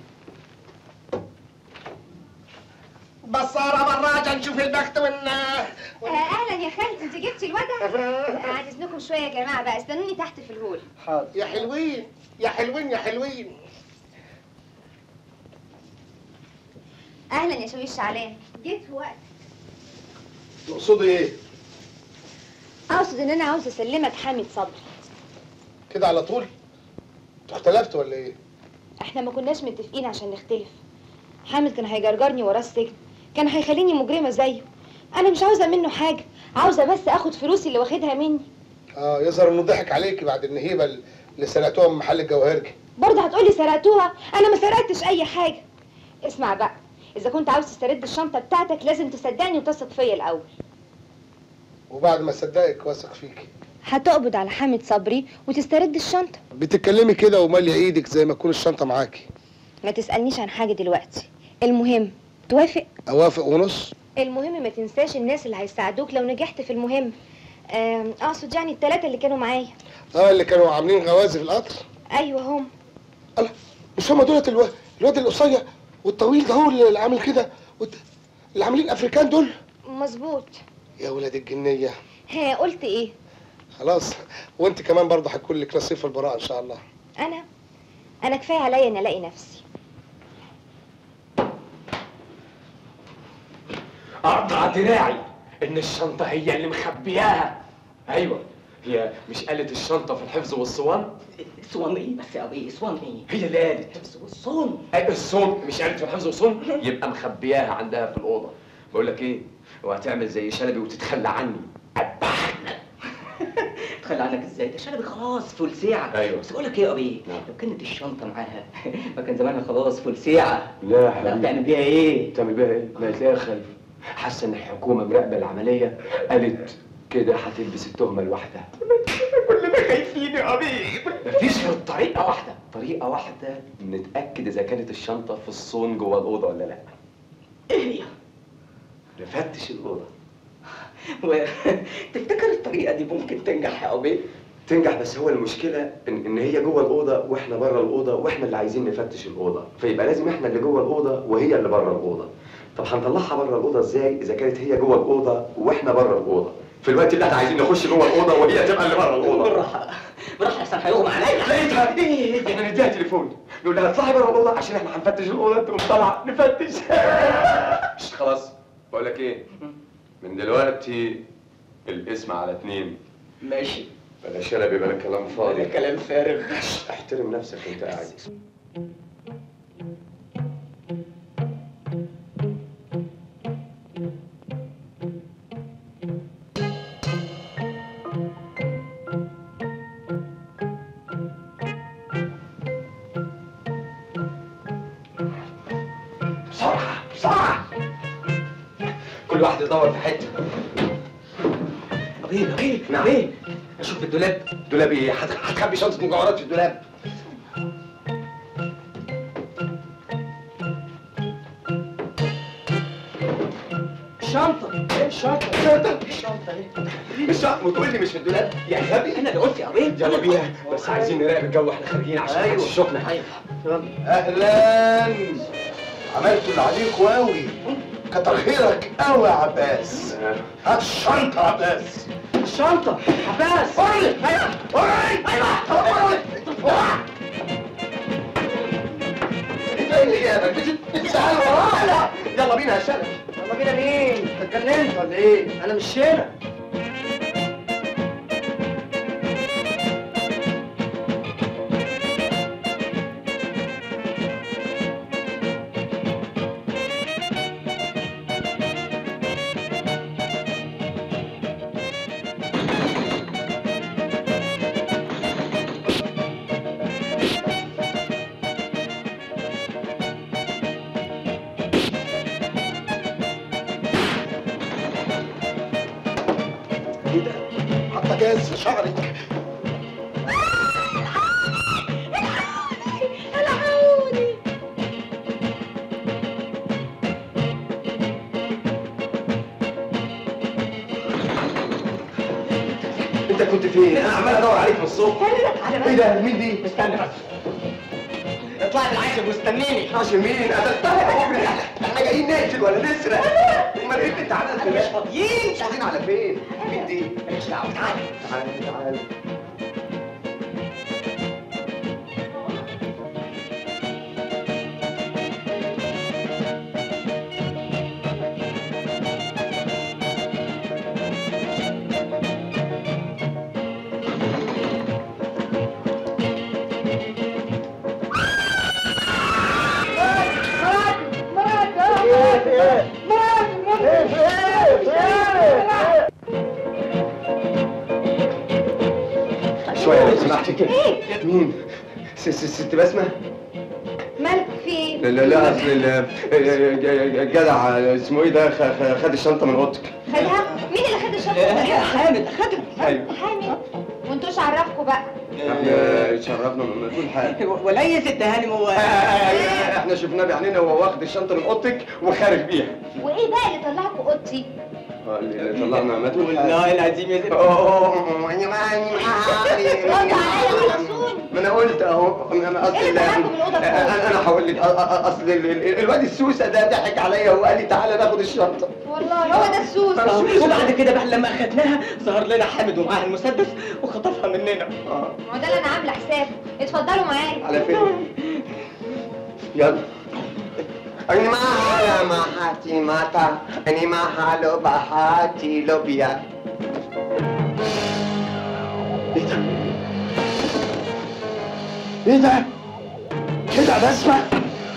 بصارة براجة نشوف البخت وال آه اهلا يا خالد انت جبتي الوضع بعد اذنكم شويه يا جماعه بقى استنوني تحت في الهول حاضر يا حلوين يا حلوين يا حلوين اهلا يا شويش شعلان جيت في وقت تقصدي ايه اقصد ان انا عاوزه اسلمك حامد صبري كده على طول انتوا اختلفتوا ولا ايه احنا ما كناش متفقين عشان نختلف حامد كان هيجرجرني وراه السجن كان هيخليني مجرمه زيه انا مش عاوزه منه حاجه عاوزه بس اخد فلوسي اللي واخدها مني اه يظهر انه ضحك عليكي بعد النهيبه اللي سرقتوها من محل الجواهرجي برضه هتقولي سرقتوها انا ما سرقتش اي حاجه اسمع بقى اذا كنت عاوز تسترد الشنطه بتاعتك لازم تصدقني وتثق فيا الاول وبعد ما صدقك واثق فيكي هتقبض على حامد صبري وتسترد الشنطه بتتكلمي كده وماليه ايدك زي ما تكون الشنطه معاكي ما تسالنيش عن حاجه دلوقتي المهم توافق اوافق ونص المهم ما تنساش الناس اللي هيساعدوك لو نجحت في المهم آم، اقصد يعني الثلاثه اللي كانوا معايا اه اللي كانوا عاملين غوازي في القطر ايوه هم مش هم دولت الو... الواد القصير والطويل ده هو اللي عامل كده والت- اللي عاملين افريكان دول مظبوط يا ولاد الجنيه ها قلت ايه خلاص وانت كمان برضه هيكون لك نصيب في البراءه ان شاء الله انا انا كفايه عليا ان الاقي نفسي اقطع دراعي ان الشنطه هي اللي مخبياها ايوه هي مش قالت الشنطه في الحفظ والصوان صوان ايه بس يا ابي صوان ايه هي اللي قالت حفظ والصون اي الصون مش قالت في الحفظ والصون يبقى مخبياها عندها في الاوضه بقول لك ايه وهتعمل زي شلبي وتتخلى عني تخلى عنك ازاي ده شلبي خلاص فول ساعه أيوة. بس بقول لك ايه يا ابي لو كانت الشنطه معاها ما كان زمانها خلاص فول ساعه لا يا لا حبيبي تعمل بيها ايه تعمل بيها ايه؟ ما هتلاقيها خلف حاسه ان الحكومه مراقبه العمليه قالت كده هتلبس التهمه لوحدها كلنا خايفين يا ابي مفيش غير طريقه واحده طريقه واحده نتاكد اذا كانت الشنطه في الصون جوه الاوضه ولا لا ايه هي نفتش الاوضه وتفتكر الطريقه دي ممكن تنجح يا ابي تنجح بس هو المشكله ان, إن هي جوه الاوضه واحنا بره الاوضه واحنا اللي عايزين نفتش الاوضه فيبقى لازم احنا اللي جوه الاوضه وهي اللي بره الاوضه طب هنطلعها بره الاوضه ازاي اذا كانت هي جوه الاوضه واحنا بره الاوضه في الوقت اللي احنا عايزين نخش جوه الاوضه وهي تبقى اللي بره الاوضه بالراحه بالراحه احسن هيغمى عليا لقيتها ايه احنا نديها تليفون نقول لها اطلعي بره الاوضه عشان احنا هنفتش الاوضه تقوم طالعه نفتش مش خلاص بقول لك ايه من دلوقتي الاسم على اتنين ماشي بلا شلبي بلا كلام فاضي بلا كلام فارغ احترم نفسك وانت قاعد بسرعه بسرعه كل واحد يدور في حته ابي ابي ابي اشوف الدولاب دولاب ايه هت- هتخبي شنطه مجوهرات في الدولاب الشنطه ايه الشنطه الشنطه الشنطه ايه مش وتقول لي مش في الدولاب يا غبي انا اللي قلت يا ابي يلا بينا بس عايزين نراقب الجو واحنا خارجين عشان أيوة. محدش يشوفنا اهلا عملتوا اللي عليكوا قوي كتر خيرك قوي يا عباس هات الشنطه يا عباس الشنطه عباس قولي ايوه قولي ايوه ايه اللي جابك بتسأل ورايا يلا بينا يا شلبي يلا بينا مين انت اتجننت ولا ايه انا مش هنا ايه ده؟ حاطه جاز في شعرك الحقوني انت كنت فين؟ انا عمال ادور عليك من الصبح ايه ده؟ مين دي؟ استنى بس اطلع بالعاشر واستنيني عشان مين؟ انا احنا جايين نقتل ولا نسرق؟ امال ايه انت عامل مش فاضيين مش فاضيين على فين؟ مين دي؟ ماليش دعوه تعالى تعالى تعالى شوية لو سمحتي مين؟ س- س- ست بسمة؟ مالك في ايه؟ لا لا لا اصل ال- الجدع اسمه ايه ده خ- خ- خد الشنطه من اوضتك خدها؟ مين اللي خد الشنطة؟ حامد خدها ايوه حامد وانتوش عرفكوا بقى احنا اتشرفنا من كل حاجه وليس التهانم هو احنا شفناه بعينينا وهو واخد الشنطه من اوضتك وخارج بيها وايه بقى اللي طلعكوا اوضتي؟ آه، اللي طلعنا ما تقول والله العظيم يا ست ما انا قلت اهو انا اصل إيه اللي طلعكوا من الأوضة انا انا هقول لك أ- أ- اصل ال- ال- الواد السوسه ده ضحك عليا وقال لي تعالى ناخد الشنطه والله هو ده السوس وبعد كده بقى لما اخدناها ظهر لنا حامد ومعاه المسدس وخطفها مننا ما هو ده اللي انا عامله حسابه اتفضلوا معايا على فين يلا Ini mahal mahati mata, ini mahal bahati lobia. ايه ده؟ كده بسمة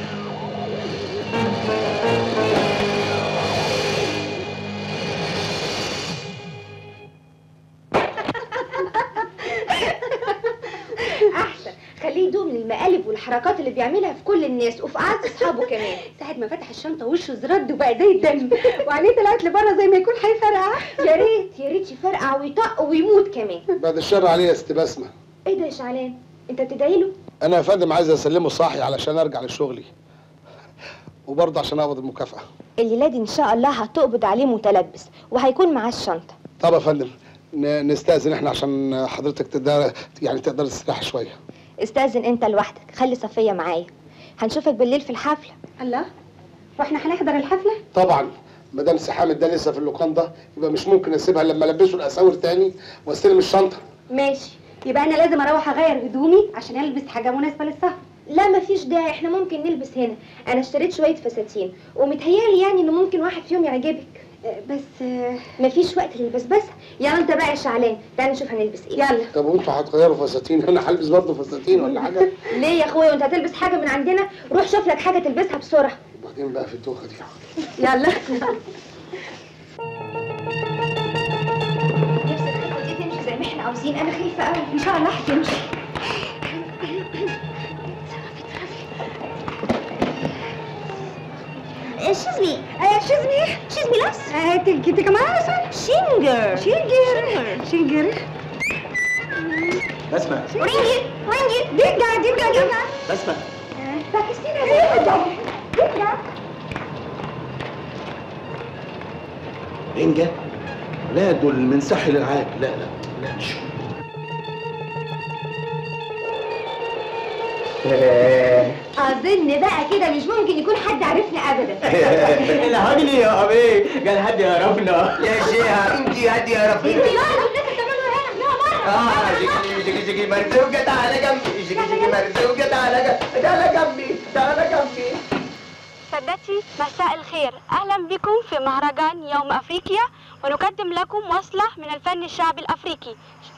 احسن خليه يدوم من المقالب والحركات اللي بيعملها في كل الناس وفي قعدة اصحابه كمان ساعة ما فتح الشنطة وشه زرد وبقى زي الدم وعينيه طلعت لبره زي ما يكون هيفرقع يا ريت يا ريت يفرقع ويطق ويموت كمان بعد الشر عليه يا ست بسمه ايه ده يا شعلان انت بتدعي له انا يا فندم عايز اسلمه صاحي علشان ارجع لشغلي وبرضه عشان اقبض المكافاه الليلة دي ان شاء الله هتقبض عليه متلبس وهيكون معاه الشنطة طب يا فندم ن- نستأذن احنا عشان حضرتك تقدر يعني تقدر تستريح شويه استأذن انت لوحدك خلي صفية معايا هنشوفك بالليل في الحفلة الله واحنا هنحضر الحفلة طبعا ما دام سي حامد ده لسه في اللوكان ده يبقى مش ممكن اسيبها لما البسه الاساور تاني واستلم الشنطه ماشي يبقى انا لازم اروح اغير هدومي عشان البس حاجة مناسبة للسهر لا مفيش داعي احنا ممكن نلبس هنا انا اشتريت شوية فساتين ومتهيألي يعني ان ممكن واحد فيهم يعجبك بس مفيش وقت للبسبسة يلا انت بقى يا شعلان تعالى نشوف هنلبس ايه يلا طب وانتوا هتغيروا فساتين انا هلبس برضه فساتين ولا حاجه ليه يا اخويا وانت هتلبس حاجة من عندنا روح شوف لك حاجة تلبسها بسرعة وبعدين بقى في الدوخه دي يلا نفس الخطة دي تمشي زي ما احنا عاوزين انا خايفة قوي ان شاء الله هتمشي Excuse me. excuse me. Excuse me, Lass. تيجي كمان Shinger. شينجر شينجر بسمة رينجي رينجي دقة دقة دقة بسمة باكستينا دقة رنجة لا دول من ساحل العاج لا لا لا مش اظن بقى كده مش ممكن يكون حد عرفنا ابدا الهجلي يا ابي قال حد يعرفنا يا شيخة انت هدي يا انت رفيق مالك الناس بتعملوا هنا لا اه جيجي جيجي جيجي مرزوقة تعالى جنبي جيجي جيجي مرزوقة تعالى جنبي تعالى جنبي تعالى جنبي سادتي مساء الخير أهلا بكم في مهرجان يوم أفريقيا ونقدم لكم وصلة من الفن الشعبي الأفريقي